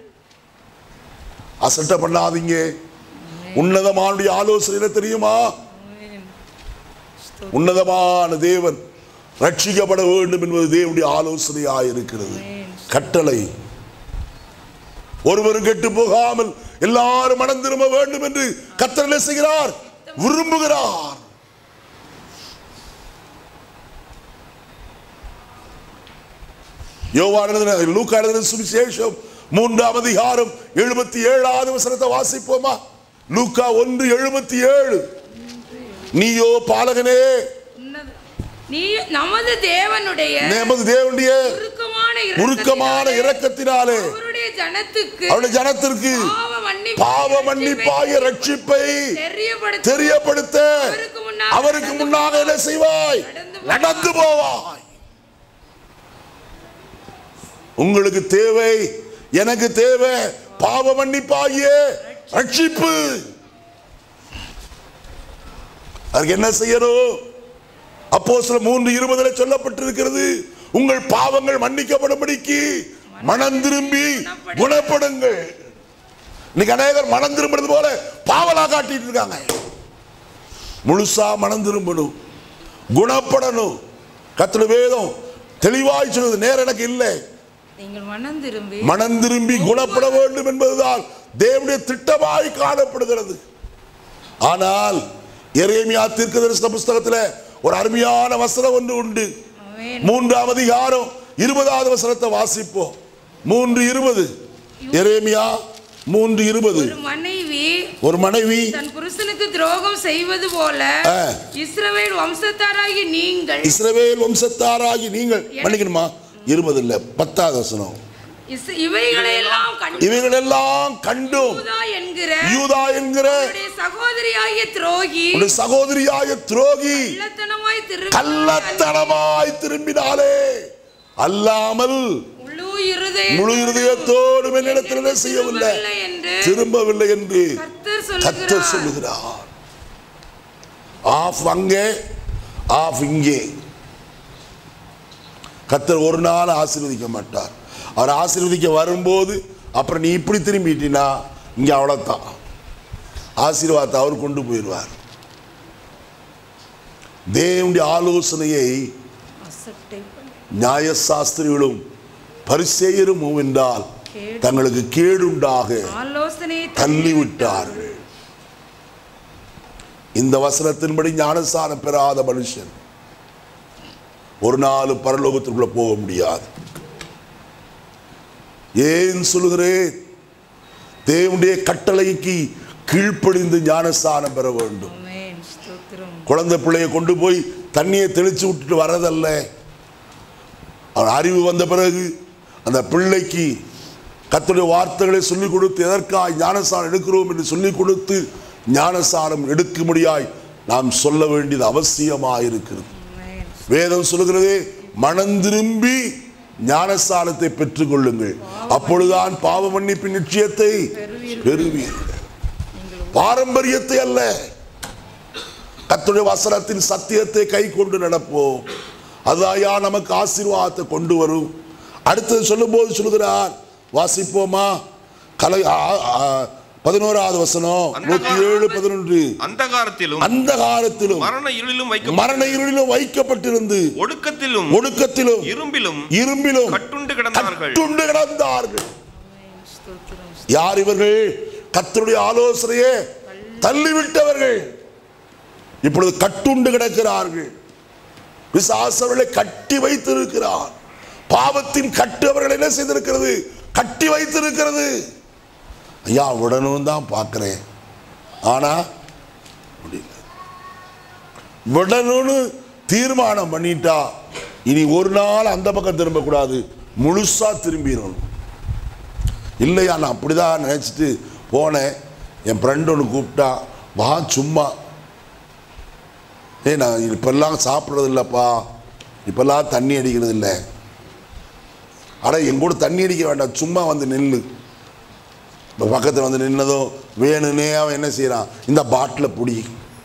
அசட்டை பண்ணாதீங்க உன்னதமானுடைய ஆலோசனை என்ன தெரியுமா ஆமென். உன்னதமான தேவன் ரட்சிக்கப்பட வேண்டும் என்பது தேவனுடைய ஆலோசனையாய் இருக்கிறது கட்டளை ஒருவரும் கெட்டு போகாமல் எல்லாரும் மனம் திரும்ப வேண்டும் என்று கத்தர் என்ன செய்கிறார் விரும்புகிறார் யோவான லூக்கா எழுதின சுவிசேஷம் மூன்றாம் அதிகாரம் எழுபத்தி ஏழாவது வசனத்தை வாசிப்போமா லூக்கா ஒன்று எழுபத்தி ஏழு நீயோ பாலகனே உன்னத- நீ நமது தேவனுடைய நமது தேவனுடைய உருக்கமான உருக்கமான இரக்கத்தினாலே இரக்கத்தினாலே அவருடைய ஜனத்துக்கு அவருடைய ஜனத்திற்கு பாவ மன்னிப்பு பாவ மன்னிப்பாகிய ரட்சிப்பை தெரியப்படுத்த தெரியப்படுத்த அவருக்கு முன்னாக அவருக்கு முன்னாக என்ன செய்வாய் நடந்து போவாய் உங்களுக்கு தேவை எனக்கு தேவை பாவ மன்னிப்பாகிய ரட்சிப்பு அதுக்கு என்ன செய்யணும் அப்போ சில மூன்று இருபதுல சொல்லப்பட்டிருக்கிறது உங்கள் பாவங்கள் மன்னிக்கப்படும்படிக்கு மனம் திரும்பி குணப்படுங்கள் இன்னைக்கு அநேகர் மனம் திரும்புறது போல பாவலா காட்டிட்டு இருக்காங்க முழுசா மனம் திரும்பணும் குணப்படணும் கத்திர வேதம் தெளிவாய் சொல்லுது நேரம் எனக்கு இல்லை நீங்கள் மனம் திரும்பி மனம் திரும்பி குணப்பட வேண்டும் என்பதுதான் தேவனுடைய திட்டமாய் காணப்படுகிறது ஆனால் எரேமியா தீர்க்கதரிசன புஸ்தகத்தில் ஒரு அருமையான வசனம் ஒன்று உண்டு ஆமென். மூன்றாம் அதிகாரம் இருபதாவது வசனத்தை வாசிப்போம் மூன்று இருபது எரேமியா மூன்று இருபது ஒரு மனைவி ஒரு மனைவி தன் புருஷனுக்கு துரோகம் செய்வது போல ஆ. இஸ்ரவேல் வம்சத்தாராகி நீங்கள் இஸ்ரவேல் வம்சத்தாராகி நீங்கள் மன்னிக்கணுமா இருபது இல்ல பத்தாவது வசனம் இஸ்- இவைகளையெல்லாம் கண்டு இவைகளெல்லாம் கண்டும் யூதா என்கிற யூதா என்கிற அவருடைய சகோதரியாகிய துரோகி உடைய சகோதரியாய துரோகி கள்ளத்தனமாய் திரும்பி கள்ளத்தனமாய் திரும்பினாலே அல்லாமல் முழு இருதய முழு இருதயத்தோடு என்னிடத்தில் என்ன செய்யவில்லை திரும்பவில்லை என்று திரும்பவில்லை என்று கர்த்தர் கத்தர் சொல்லுகிறார் சொல்லுகிறார் ஆஃப் அங்கே ஆஃப் இங்கே கத்தர் ஒரு நாள் ஆசீர்வதிக்க மாட்டார் அவர் ஆசீர்வதிக்க வரும்போது அப்புறம் நீ இப்படி திரும்பிட்டினா இங்கே அவ்வளோதான் ஆசீர்வாதத்தை அவர் கொண்டு போயிடுவார் தேவனுடைய ஆலோசனையை அசட்டை பண்ணி நியாயசாஸ்திரிகளும் பரிசெயரும் என்றால் கேடு. தங்களுக்கு கேடுண்டாக ஆலோசனையை தள்ளிவிட்டார்கள் இந்த வசனத்தின்படி ஞானசானம் பெறாத மனுஷன் ஒரு நாள் பரலோகத்திற்குள்ள போக முடியாது ஏன் சொல்லுகிறேன் தேவனுடைய கட்டளைக்கு கீழ்ப்படிந்து ஞானஸ்தானம் பெற வேண்டும் ஆமென். ஸ்தோத்திரம் குழந்தை பிள்ளையை கொண்டு போய் தண்ணியை தெளிச்சு விட்டுட்டு வரதல்ல அவன் அறிவு வந்த பிறகு அந்த பிள்ளைக்கு கர்த்தருடைய வார்த்தைகளை சொல்லிக் கொடுத்து எதற்காய் ஞானஸ்தானம் எடுக்கிறோம் என்று சொல்லிக் கொடுத்து ஞானஸ்தானம் எடுக்கும்படியாய் நாம் சொல்ல வேண்டியது அவசியமாயிருக்கிறது ஆமென். வேதம் சொல்லுகிறது மனம் திரும்பி ஞானஸ்தானத்தை பெற்றுக்கொள்ளுங்கள் அப்பொழுதுதான் பாவ மன்னிப்பின் நிச்சயத்தை பெறுவீர்கள் பாரம்பரியத்தை அல்ல கர்த்தருடைய வசனத்தின் சத்தியத்தை கை கொண்டு நடப்போம் அதாயா நமக்கு ஆசீர்வாதத்தை கொண்டு வரும் அடுத்தது சொல்லும்போது சொல்லுகிறார் வாசிப்போமா கலை ஆ- ஆ- பதினோராவது வசனம் நூத்தி ஏழு பதினொன்று அந்தகாரத்திலும் அந்த காலத்திலும் மரண இருளிலும் வைக்க மரண இருளிலும் வைக்கப்பட்டிருந்து ஒடுக்கத்திலும் ஒடுக்கத்திலும் இரும்பிலும் இரும்பிலும் கட்டுண்டு கிடந்தார்கள் கட்டுண்டு கிடந்தார்கள் ஆமென். ஸ்தோத்திரம் யார் இவர்கள் கர்த்தருடைய ஆலோசனையே தள்ளிவிட்டவர்கள் இப்பொழுது கட்டுண்டு கிடக்கிறார்கள் விசாசவர்களை கட்டி வைத்திருக்கிறார் பாவத்தின் கட்டு அவர்கள் என்ன செய்திருக்கிறது கட்டி வைத்திருக்கிறது ஐயா விடணும் தான் பார்க்கிறேன் ஆனா முடியல விடணும்னு தீர்மானம் பண்ணிட்டா இனி ஒரு நாள் அந்த பக்கம் திரும்பக்கூடாது முழுசா திரும்பிடணும் இல்லையா நான் அப்படிதான் நினச்சிட்டு போனேன் என் ஃப்ரெண்டு ஒன்று கூப்பிட்டா வா சும்மா ஏய் நான் இப்பெல்லாம் சாப்பிட்றது இல்லைப்பா இப்பெல்லாம் தண்ணி அடிக்கிறது இல்லை அட என் கூட தண்ணி அடிக்க வேண்டாம் சும்மா வந்து நில்லு இப்போ பக்கத்தில் வந்து நின்னதும் வேணும்னே அவன் என்ன செய்கிறான் இந்த பாட்டில் பிடி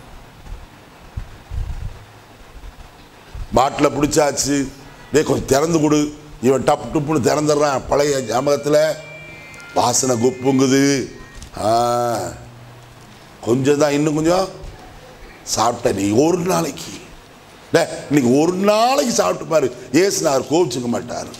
பாட்டில் பிடிச்சாச்சு டேய் கொஞ்சம் திறந்து கொடு இவன் டப் டுப்புன்னு திறந்துடுறான் பழைய ஞாபகத்தில் வாசனை குப்புங்குது ஆ கொஞ்சம் தான் இன்னும் கொஞ்சம் சாப்பிட்ட நீ ஒரு நாளைக்கு டே இன்னைக்கு ஒரு நாளைக்கு சாப்பிட்டு பாரு ஏசுனார் கோவிச்சுக்க மாட்டார்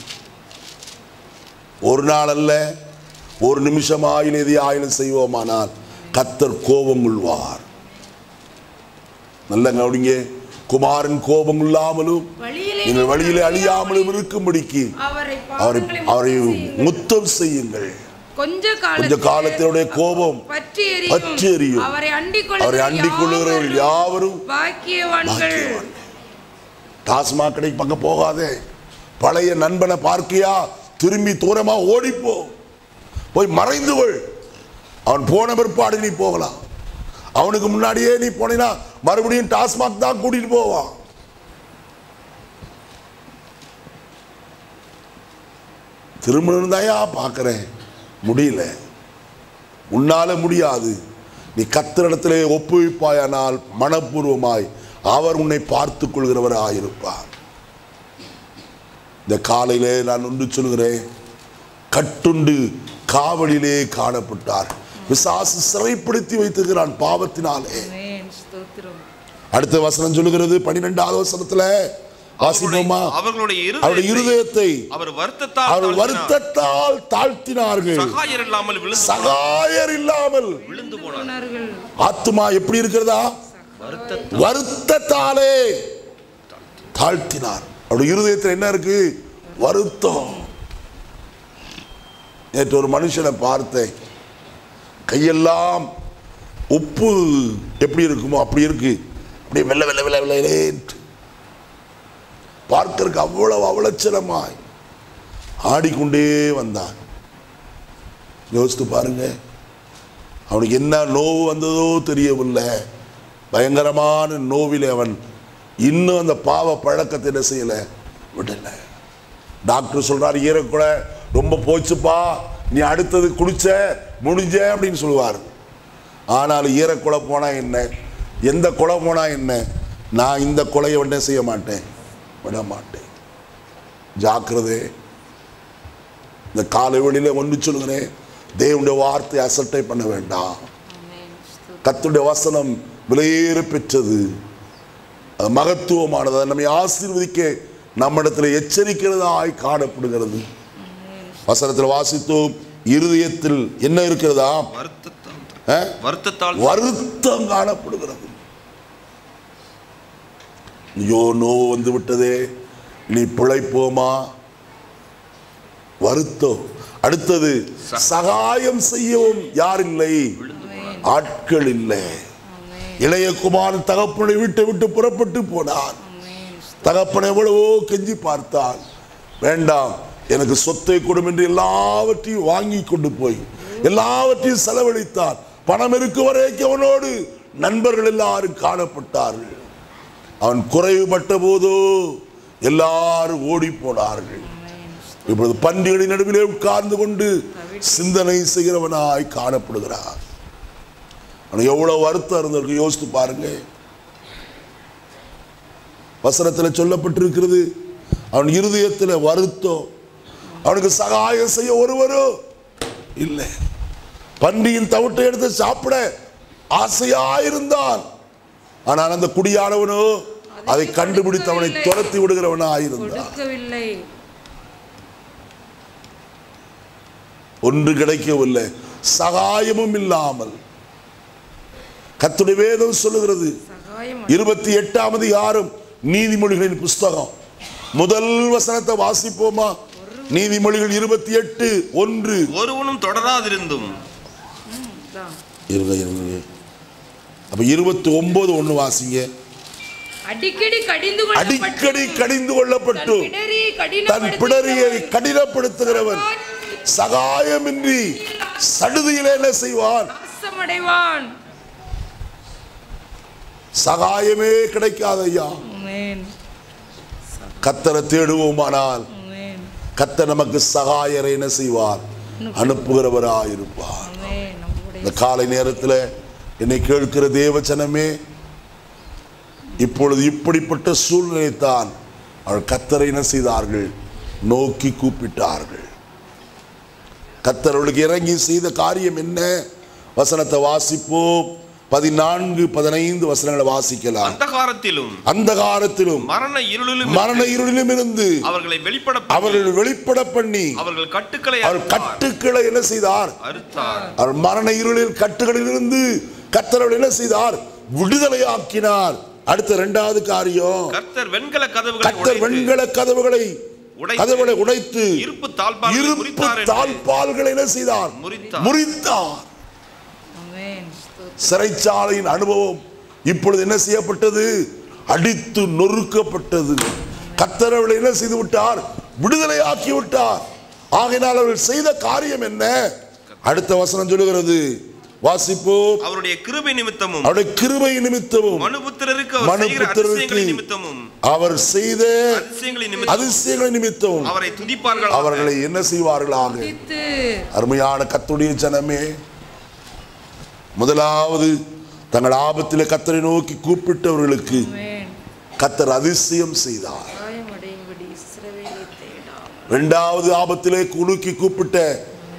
ஒரு நாள் அல்ல ஒரு நிமிஷம் ஆயில் எது ஆயிலும் செய்வோமானால் கத்தர் கோபம் கொள்வார் நல்ல கவனிங்க குமாரன் கோபம் இல்லாமலும் வழியிலே நீங்கள் வழியிலே அழியாமலும் இருக்கும்படிக்கு அவரை அவரை பாவங்களை அவரை முத்தம் செய்யுங்கள். முத்தம் செய்யுங்கள் கொஞ்ச கொஞ்ச காலத்தினுடைய கோபம் பற்றி பற்றி எரியும். அவரை அண்டிக் அவரை அண்டிக் கொள்ளுகிறவர்கள் யாவரும் பாக்கியவான்கள் பாக்கியவான். டாஸ்மாக் கடைக்கு பக்கம் போகாதே பழைய நண்பனை பார்க்கியா திரும்பி தூரமா ஓடிப்போ போய் மறைந்து கொள் அவன் போன பிற்பாடு நீ போகலாம் அவனுக்கு முன்னாடியே நீ போனீனா மறுபடியும் டாஸ்மாக் தான் கூட்டிட்டு போவான் திருமணம் தாயா பார்க்குறேன் முடியல உன்னால முடியாது நீ கத்திரிடத்திலே ஒப்புவிப்பாயானால் மனப்பூர்வமாய் அவர் உன்னை பார்த்து கொள்கிறவராக இருப்பார் இந்த காலையிலே நான் ஒன்று சொல்கிறேன் கட்டுண்டு காவலிலே காணப்பட்டார் பிசாசு சிறைப்படுத்தி வைத்துகிறான் பாவத்தினாலே ஆமென் ஸ்தோத்திரம் அடுத்த வசனம் சொல்லுகிறது பன்னிரெண்டாவது வசனத்துல வாசிப்போமா அவர்களுடைய அவருடைய இருதயத்தை இருதயத்தை அவர் வருத்தத்தால் அவர் தாழ்த்தினார். வருத்தத்தால் தாழ்த்தினார்கள் சகாயர் இல்லாமல் விழுந்து சகாயர் இல்லாமல் விழுந்து போனார் போனார்கள் ஆத்மா எப்படி இருக்கிறதா வருத்தத்தாலே தாழ்த்தினார் அவருடைய இருதயத்தில் என்ன இருக்கு வருத்தம் நேற்று ஒரு மனுஷனை பார்த்தேன் கையெல்லாம் உப்பு எப்படி இருக்குமோ அப்படி இருக்கு அப்படியே வெள்ளை வெள்ளை வெள்ளை வெள்ளையேன்ட்டு பார்க்கறதுக்கு அவ்வளவு அவலட்சணமாய் ஆடிக்கொண்டே வந்தான் யோசித்து பாருங்க அவனுக்கு என்ன நோவு வந்ததோ தெரியவில்லை பயங்கரமான நோவிலே அவன் இன்னும் அந்த பாவ பழக்கத்தை என்ன செய்யல விடல டாக்டர் சொல்றாரு ஈரக்குல ரொம்ப போச்சுப்பா நீ அடுத்தது குடிச்ச முடிஞ்ச அப்படின்னு சொல்லுவார் ஆனால் ஈரக்குலை போனா என்ன எந்த கொலை போனா என்ன நான் இந்த கொலையை என்ன செய்ய மாட்டேன் விட மாட்டேன் ஜாக்கிரதை இந்த காலை வெளியில ஒன்று சொல்லுகிறேன் தேவனுடைய வார்த்தை அசட்டை பண்ண வேண்டாம் ஆமென் ஸ்தோத்திரம் கர்த்தருடைய வசனம் விலையேற பெற்றது அது மகத்துவமானது அது நம்மை ஆசீர்வதிக்க நம்மிடத்தில் எச்சரிக்கிறதாய் காணப்படுகிறது வசனத்தில் வாசித்தோம் இருதயத்தில் என்ன இருக்கிறதா வருத்தத்தால் ஆ? வருத்தத்தால் வருத்தம் காணப்படுகிறது ஐயோ நோ வந்து விட்டதே நீ பிழைப்போமா வருத்தம் அடுத்தது சகாயம் செய்யவும் யார் இல்லை ஆட்கள் இல்லை ஆமென் இளைய குமாரன் தகப்பனை விட்டு விட்டு புறப்பட்டு போனான் ஆமென் தகப்பனை எவ்வளவோ கெஞ்சி பார்த்தான் வேண்டாம் எனக்கு சொத்தை கொடும் என்று எல்லாவற்றையும் வாங்கி கொண்டு போய் எல்லாவற்றையும் செலவழித்தான் பணம் இருக்கும் வரைக்கும் அவனோடு நண்பர்கள் எல்லாரும் காணப்பட்டார்கள் அவன் குறைவுபட்ட போதோ எல்லாரும் ஓடி போனார்கள் இப்பொழுது பன்றிகளின் நடுவிலே உட்கார்ந்து கொண்டு சிந்தனை செய்கிறவனாய் காணப்படுகிறார் அவனுக்கு எவ்வளவு வருத்தம் இருந்திருக்கு யோசித்து பாருங்க வசனத்தில் சொல்லப்பட்டிருக்கிறது அவன் இருதயத்தில் வருத்தம் அவனுக்கு சகாயம் செய்ய ஒருவரும் இல்லை பன்றியின் தவிட்டை எடுத்து சாப்பிட ஆசையாயிருந்தான் ஆனால் அந்த குடியானவனோ அதை கண்டுபிடித்து அவனை துரத்தி விடுகிறவனாயிருந்தான் கொடுக்கவில்லை ஒன்று கிடைக்கவில்லை சகாயமும் இல்லாமல் கத்துடைய வேதம் சொல்லுகிறது சகாயம் இருபத்தி எட்டாம் அதிகாரம் நீதிமொழிகளின் புஸ்தகம் முதல் வசனத்தை வாசிப்போமா நீதிமொழிகள் இருபத்தி எட்டு ஒன்று ஒருவனும் தொடராதிருந்தும் தான். இருங்க இருங்க அப்ப இருபத்தி ஒன்பது ஒண்ணு வாசிங்க அடிக்கடி கடிந்து அடிக்கடி கடிந்து கொள்ளப்பட்டு தன் தன் பிடரியை கடினப்படுத்துகிறவன் சகாயமின்றி சடுதியிலே என்ன செய்வான் நாசமடைவான் சகாயமே கிடைக்காத ஐயா ஆமென் கத்தரை தேடுவோமானால் ஆமென் கத்தர் நமக்கு சகாயரை என்ன செய்வார் அனுப்புகிறவராயிருப்பார் ஆமென் நம்முடைய இந்த காலை நேரத்தில் என்னை கேட்கிற தேவச்சனமே இப்பொழுது இப்படிப்பட்ட சூழ்நிலைத்தான் அவள் கத்தரை என்ன செய்தார்கள் நோக்கி கூப்பிட்டார்கள் கத்தர் அவளுக்கு இறங்கி செய்த காரியம் என்ன வசனத்தை வாசிப்போம் பதினான்கு பதினைந்து வசனங்களை வாசிக்கலாம் அந்த காலத்திலும் அந்த காலத்திலும் மரண இருளிலும் மரண இருளிலும் இருந்து அவர்களை வெளிப்பட அவர்கள் வெளிப்பட பண்ணி அவர்கள் கட்டுக்களை அவர் அறுத்தார். கட்டுக்களை என்ன செய்தார் அறுத்தார் அவர் மரண இருளில் கட்டுகளில் இருந்து கத்தரவள் என்ன செய்தார் விடுதலையாக்கினார் அடுத்த இரண்டாவது காரியம் கர்த்தர் வெண்கல கதவுகளை கத்தர் உடைத்து வெண்கல கதவுகளை உடைத்து கதவுகளை உடைத்து இருப்பு தாழ்பால்களை இருப்பு முறித்தார் என்று தாழ்பால்களை என்ன செய்தார் முறித்தார். முறித்தார் ஆமென் ஸ்தோத்திரம். சிறைச்சாலையின் அனுபவம் இப்பொழுது என்ன செய்யப்பட்டது அடித்து நொறுக்கப்பட்டது கத்தரவளை என்ன செய்து விட்டார் விடுதலை ஆக்கி விட்டார் ஆகையினால் அவர்கள் செய்த காரியம் என்ன அடுத்த வசனம் சொல்லுகிறது வாசிப்போம் அவருடைய கிருபை நிமித்தமும் அவருடைய கிருபை நிமித்தமும் மனுபுத்திரருக்கு அவர் செய்கிற மனுபுத்திரருக்கு அதிசயங்களின் நிமித்தமும் அவர் செய்த அதிசயங்களின் நிமித்தம் அதிசயங்களை நிமித்தம் அவரை துதிப்பார்கள் அவர்களை என்ன செய்வார்களாக துதித்து அருமையான கத்துடைய ஜனமே முதலாவது தங்கள் ஆபத்தில் கத்தரை நோக்கி கூப்பிட்டவர்களுக்கு ஆமென் கத்தர் அதிசயம் செய்தார் காயமடையும்படி இஸ்ரவேலை தேடாமல் இரண்டாவது ஆபத்திலே குலுக்கி கூப்பிட்ட ஆமென்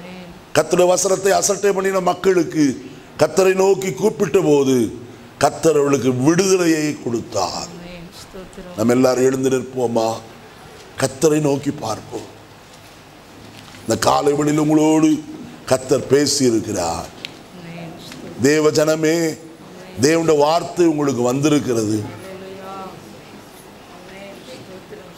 கத்தருடைய வசனத்தை அசட்டை பண்ணின மக்களுக்கு கத்தரை நோக்கி கூப்பிட்ட போது கத்தர் அவளுக்கு விடுதலையை கொடுத்தார் ஆமென் ஸ்தோத்திரம் நம்ம எல்லாரும் எழுந்து நிற்போமா கத்தரை நோக்கி பார்ப்போம் இந்த காலை வேளையில் உங்களோடு கத்தர் பேசி இருக்கிறார் ஆமென் ஸ்தோத்திரம் தேவ ஜனமே தேவனுடைய வார்த்தை உங்களுக்கு வந்திருக்கிறது ஹalleluya ஆமென் ஸ்தோத்திரம்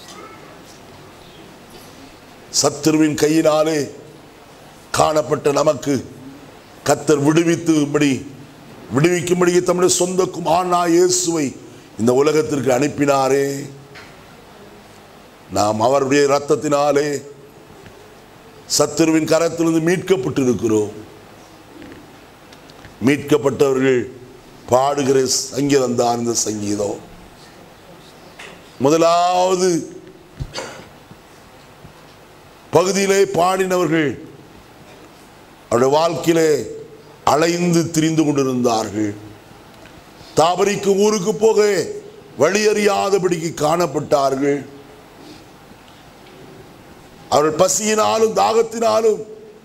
சத்துருவின் கையினாலே காணப்பட்ட நமக்கு கத்தர் விடுவித்தும்படி விடுவிக்கும்படி தம்முடைய சொந்த குமாரனா இயேசுவை இந்த உலகத்திற்கு அனுப்பினாரே நாம் அவருடைய இரத்தத்தினாலே சத்துருவின் கரத்திலிருந்து மீட்கப்பட்டிருக்கிறோம் மீட்கப்பட்டவர்கள் பாடுகிற சங்கீதம் தான் இந்த சங்கீதம் முதலாவது பகுதியிலே பாடினவர்கள் அவருடைய வாழ்க்கையிலே அலைந்து திரிந்து கொண்டிருந்தார்கள் தாபரிக்கு ஊருக்கு போக வழியறியாதபடிக்கு காணப்பட்டார்கள் அவர்கள் பசியினாலும் தாகத்தினாலும்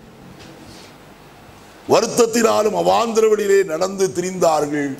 வருத்தத்தினாலும் அவாந்திர வழியிலே நடந்து திரிந்தார்கள்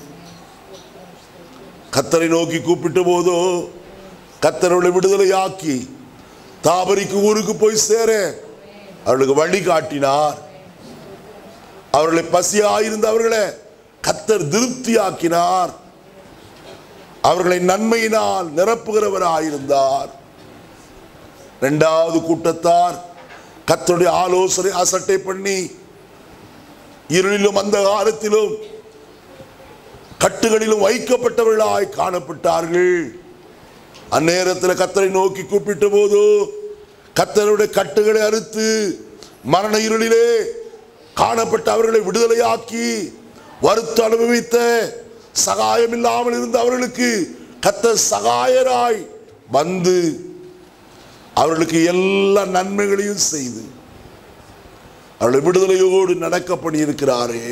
கத்தரை நோக்கி கூப்பிட்ட போதோ கத்தரோட விடுதலையாக்கி தாபரிக்கு ஊருக்கு போய் சேர அவர்களுக்கு வழி காட்டினார் அவர்களை பசியாயிருந்த அவர்களை கத்தர் திருப்தியாக்கினார் அவர்களை நன்மையினால் நிரப்புகிறவராயிருந்தார் இரண்டாவது கூட்டத்தார் கத்தருடைய ஆலோசனை அசட்டை பண்ணி இருளிலும் அந்த காலத்திலும் கட்டுகளிலும் வைக்கப்பட்டவர்களாய் காணப்பட்டார்கள் அந்நேரத்தில் கத்தரை நோக்கி கூப்பிட்ட போது கத்தருடைய கட்டுகளை அறுத்து மரண இருளிலே காணப்பட்ட அவர்களை விடுதலையாக்கி வருத்த அனுபவித்த சகாயம் இல்லாமல் இருந்த அவர்களுக்கு கத்த சகாயராய் வந்து அவர்களுக்கு எல்லா நன்மைகளையும் செய்து அவர்களை விடுதலையோடு நடக்க பண்ணியிருக்கிறாரே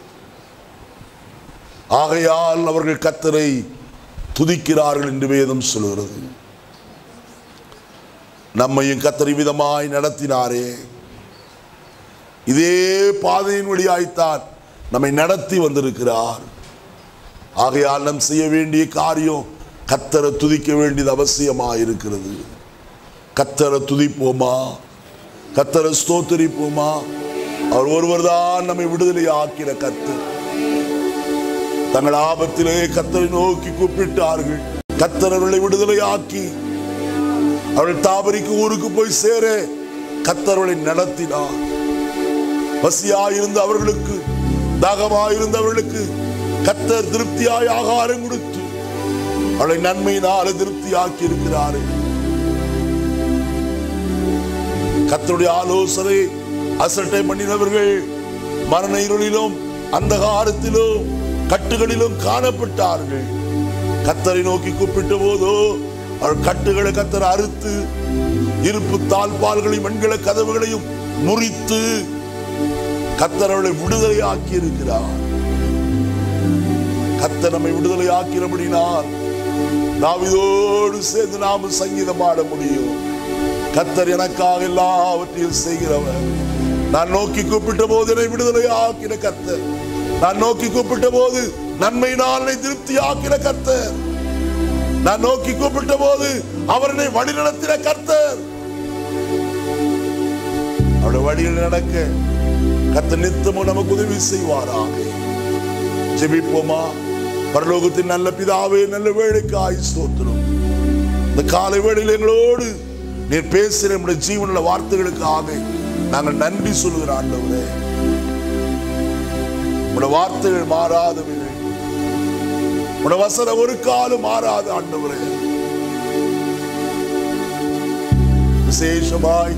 ஆகையால் அவர்கள் கத்தரை துதிக்கிறார்கள் என்று வேதம் சொல்கிறது நம்மையும் கத்தரி விதமாய் நடத்தினாரே இதே பாதையின் வழியாய்த்தான் நம்மை நடத்தி வந்திருக்கிறார் ஆகையால் நாம் செய்ய வேண்டிய காரியம் கத்தரை துதிக்க வேண்டியது அவசியமாக இருக்கிறது கத்தரை துதிப்போமா கத்தரை ஸ்தோத்தரிப்போமா அவர் ஒருவர் தான் நம்மை விடுதலை ஆக்கின கத்தர் தங்கள் ஆபத்திலே கத்தரை நோக்கி கூப்பிட்டார்கள் கத்தர் அவர்களை விடுதலை ஆக்கி அவர்கள் தாபரிக்கு ஊருக்கு போய் சேர கத்தர்களை நடத்தினார் பசியாயிருந்த அவர்களுக்கு தாகமாயிருந்த அவர்களுக்கு கத்தர் திருப்தியாய் ஆகாரம் கொடுத்து அவளை நன்மையினால திருப்தியாக்கி இருக்கிறாரு கத்தருடைய ஆலோசனை அசட்டை பண்ணினவர்கள் மரண இருளிலும் அந்தகாரத்திலும் கட்டுகளிலும் காணப்பட்டார்கள் கத்தரை நோக்கி கூப்பிட்ட போதோ அவள் கட்டுகளை கத்தர் அறுத்து இருப்பு தாழ்பால்களையும் வெண்கல கதவுகளையும் முறித்து கத்தர் அவளை விடுதலையாக்கி இருக்கிறார் கத்தர் நம்மை விடுதலையாக்கிறபடினால் நாவிதோடு சேர்ந்து நாம சங்கீதம் பாட முடியும் கத்தர் எனக்காக எல்லாவற்றையும் செய்கிறவர் நான் நோக்கி கூப்பிட்ட போது என்னை விடுதலையாக்கின கத்தர் நான் நோக்கி கூப்பிட்ட போது நன்மையினால் என்னை திருப்தியாக்கின கர்த்தர் நான் நோக்கி கூப்பிட்ட போது அவர் என்னை வழி நடத்தின கர்த்தர் அவருடைய வழியில் நடக்க கர்த்தர் நித்தமும் நமக்கு உதவி செய்வாராக ஜெபிப்போமா பரலோகத்தின் நல்ல பிதாவே நல்ல வேலைக்காய் ஸ்தோத்திரம் இந்த காலை வேளையில் எங்களோடு நீர் பேசுகிற நம்முடைய ஜீவனுள்ள வார்த்தைகளுக்காக நாங்கள் நன்றி சொல்லுகிற ஆண்டவரே உடைய வார்த்தைகள் மாறாதவைகள் உடைய வசனம் ஒரு காலம் மாறாத ஆண்டவரே விசேஷமாய்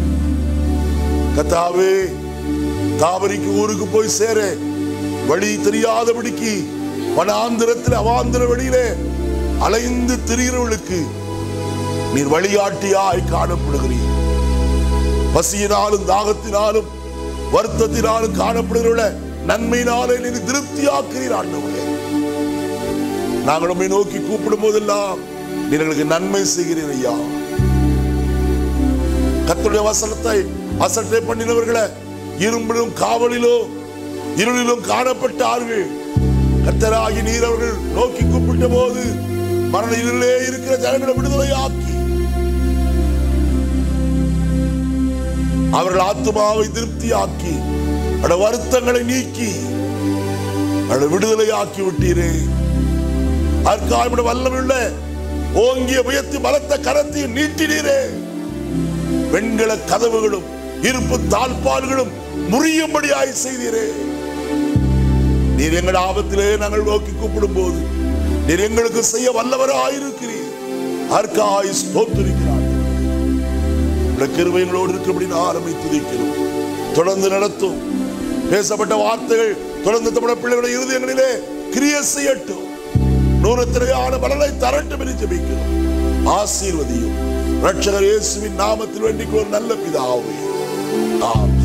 கத்தாவே தாவரிக்கு ஊருக்கு போய் சேர வழி தெரியாதபடிக்கு வனாந்திரத்தில் அவாந்திர வழியிலே அலைந்து திரிகிறவர்களுக்கு நீர் வழிகாட்டியாய் காணப்படுகிறீர் பசியினாலும் தாகத்தினாலும் வருத்தத்தினாலும் காணப்படுகிற நன்மையினாலே நீர் திருப்தியாக்குறீர் ஆண்டவரே நாங்கள் உம்மை நோக்கி கூப்பிடும் போதெல்லாம் நீர் எங்களுக்கு நன்மை செய்கிறீர் ஐயா கர்த்தருடைய வசனத்தை அசட்டை பண்ணினவர்களை இரும்பிலும் காவலிலும் இருளிலும் காணப்பட்டார்கள் கர்த்தராகி நீர் அவர்கள் நோக்கி கூப்பிட்ட போது மரண இருளிலே இருக்கிற ஜனங்களை விடுதலை ஆக்கி அவர்கள் ஆத்மாவை திருப்தியாக்கி அட வருத்தங்களை நீக்கி அட விடுதலை ஆக்கி விட்டீரே அதற்காக வல்லமுள்ள ஓங்கிய உயர்த்தி பலத்த கரத்தையும் நீட்டினீரே வெண்கல கதவுகளும் இருப்பு தாழ்பால்களும் முறியும்படியாய் செய்தீரே நீர் எங்கள் ஆபத்திலே நாங்கள் நோக்கி கூப்பிடும் போது நீர் எங்களுக்கு செய்ய வல்லவராயிருக்கிறீர் அதற்காய் ஸ்தோத்திருக்கிறார் உடைய கிருபைகளோடு இருக்கிறபடி ஆரம்பி துதிக்கிறோம் தொடர்ந்து நடத்தும் பேசப்பட்ட வார்த்தைகள் தொடர்ந்து தமிழ் பிள்ளைகளுடைய இருதயங்களிலே கிரிய செய்யட்டும் நூறத்திரையான பலனை தரட்டும் என்று ஜெபிக்கிறோம் ஆசீர்வதியும் ரட்சகர் இயேசுவின் நாமத்தில் வேண்டிக் கொள்ளும் நல்ல பிதாவே ஆமென்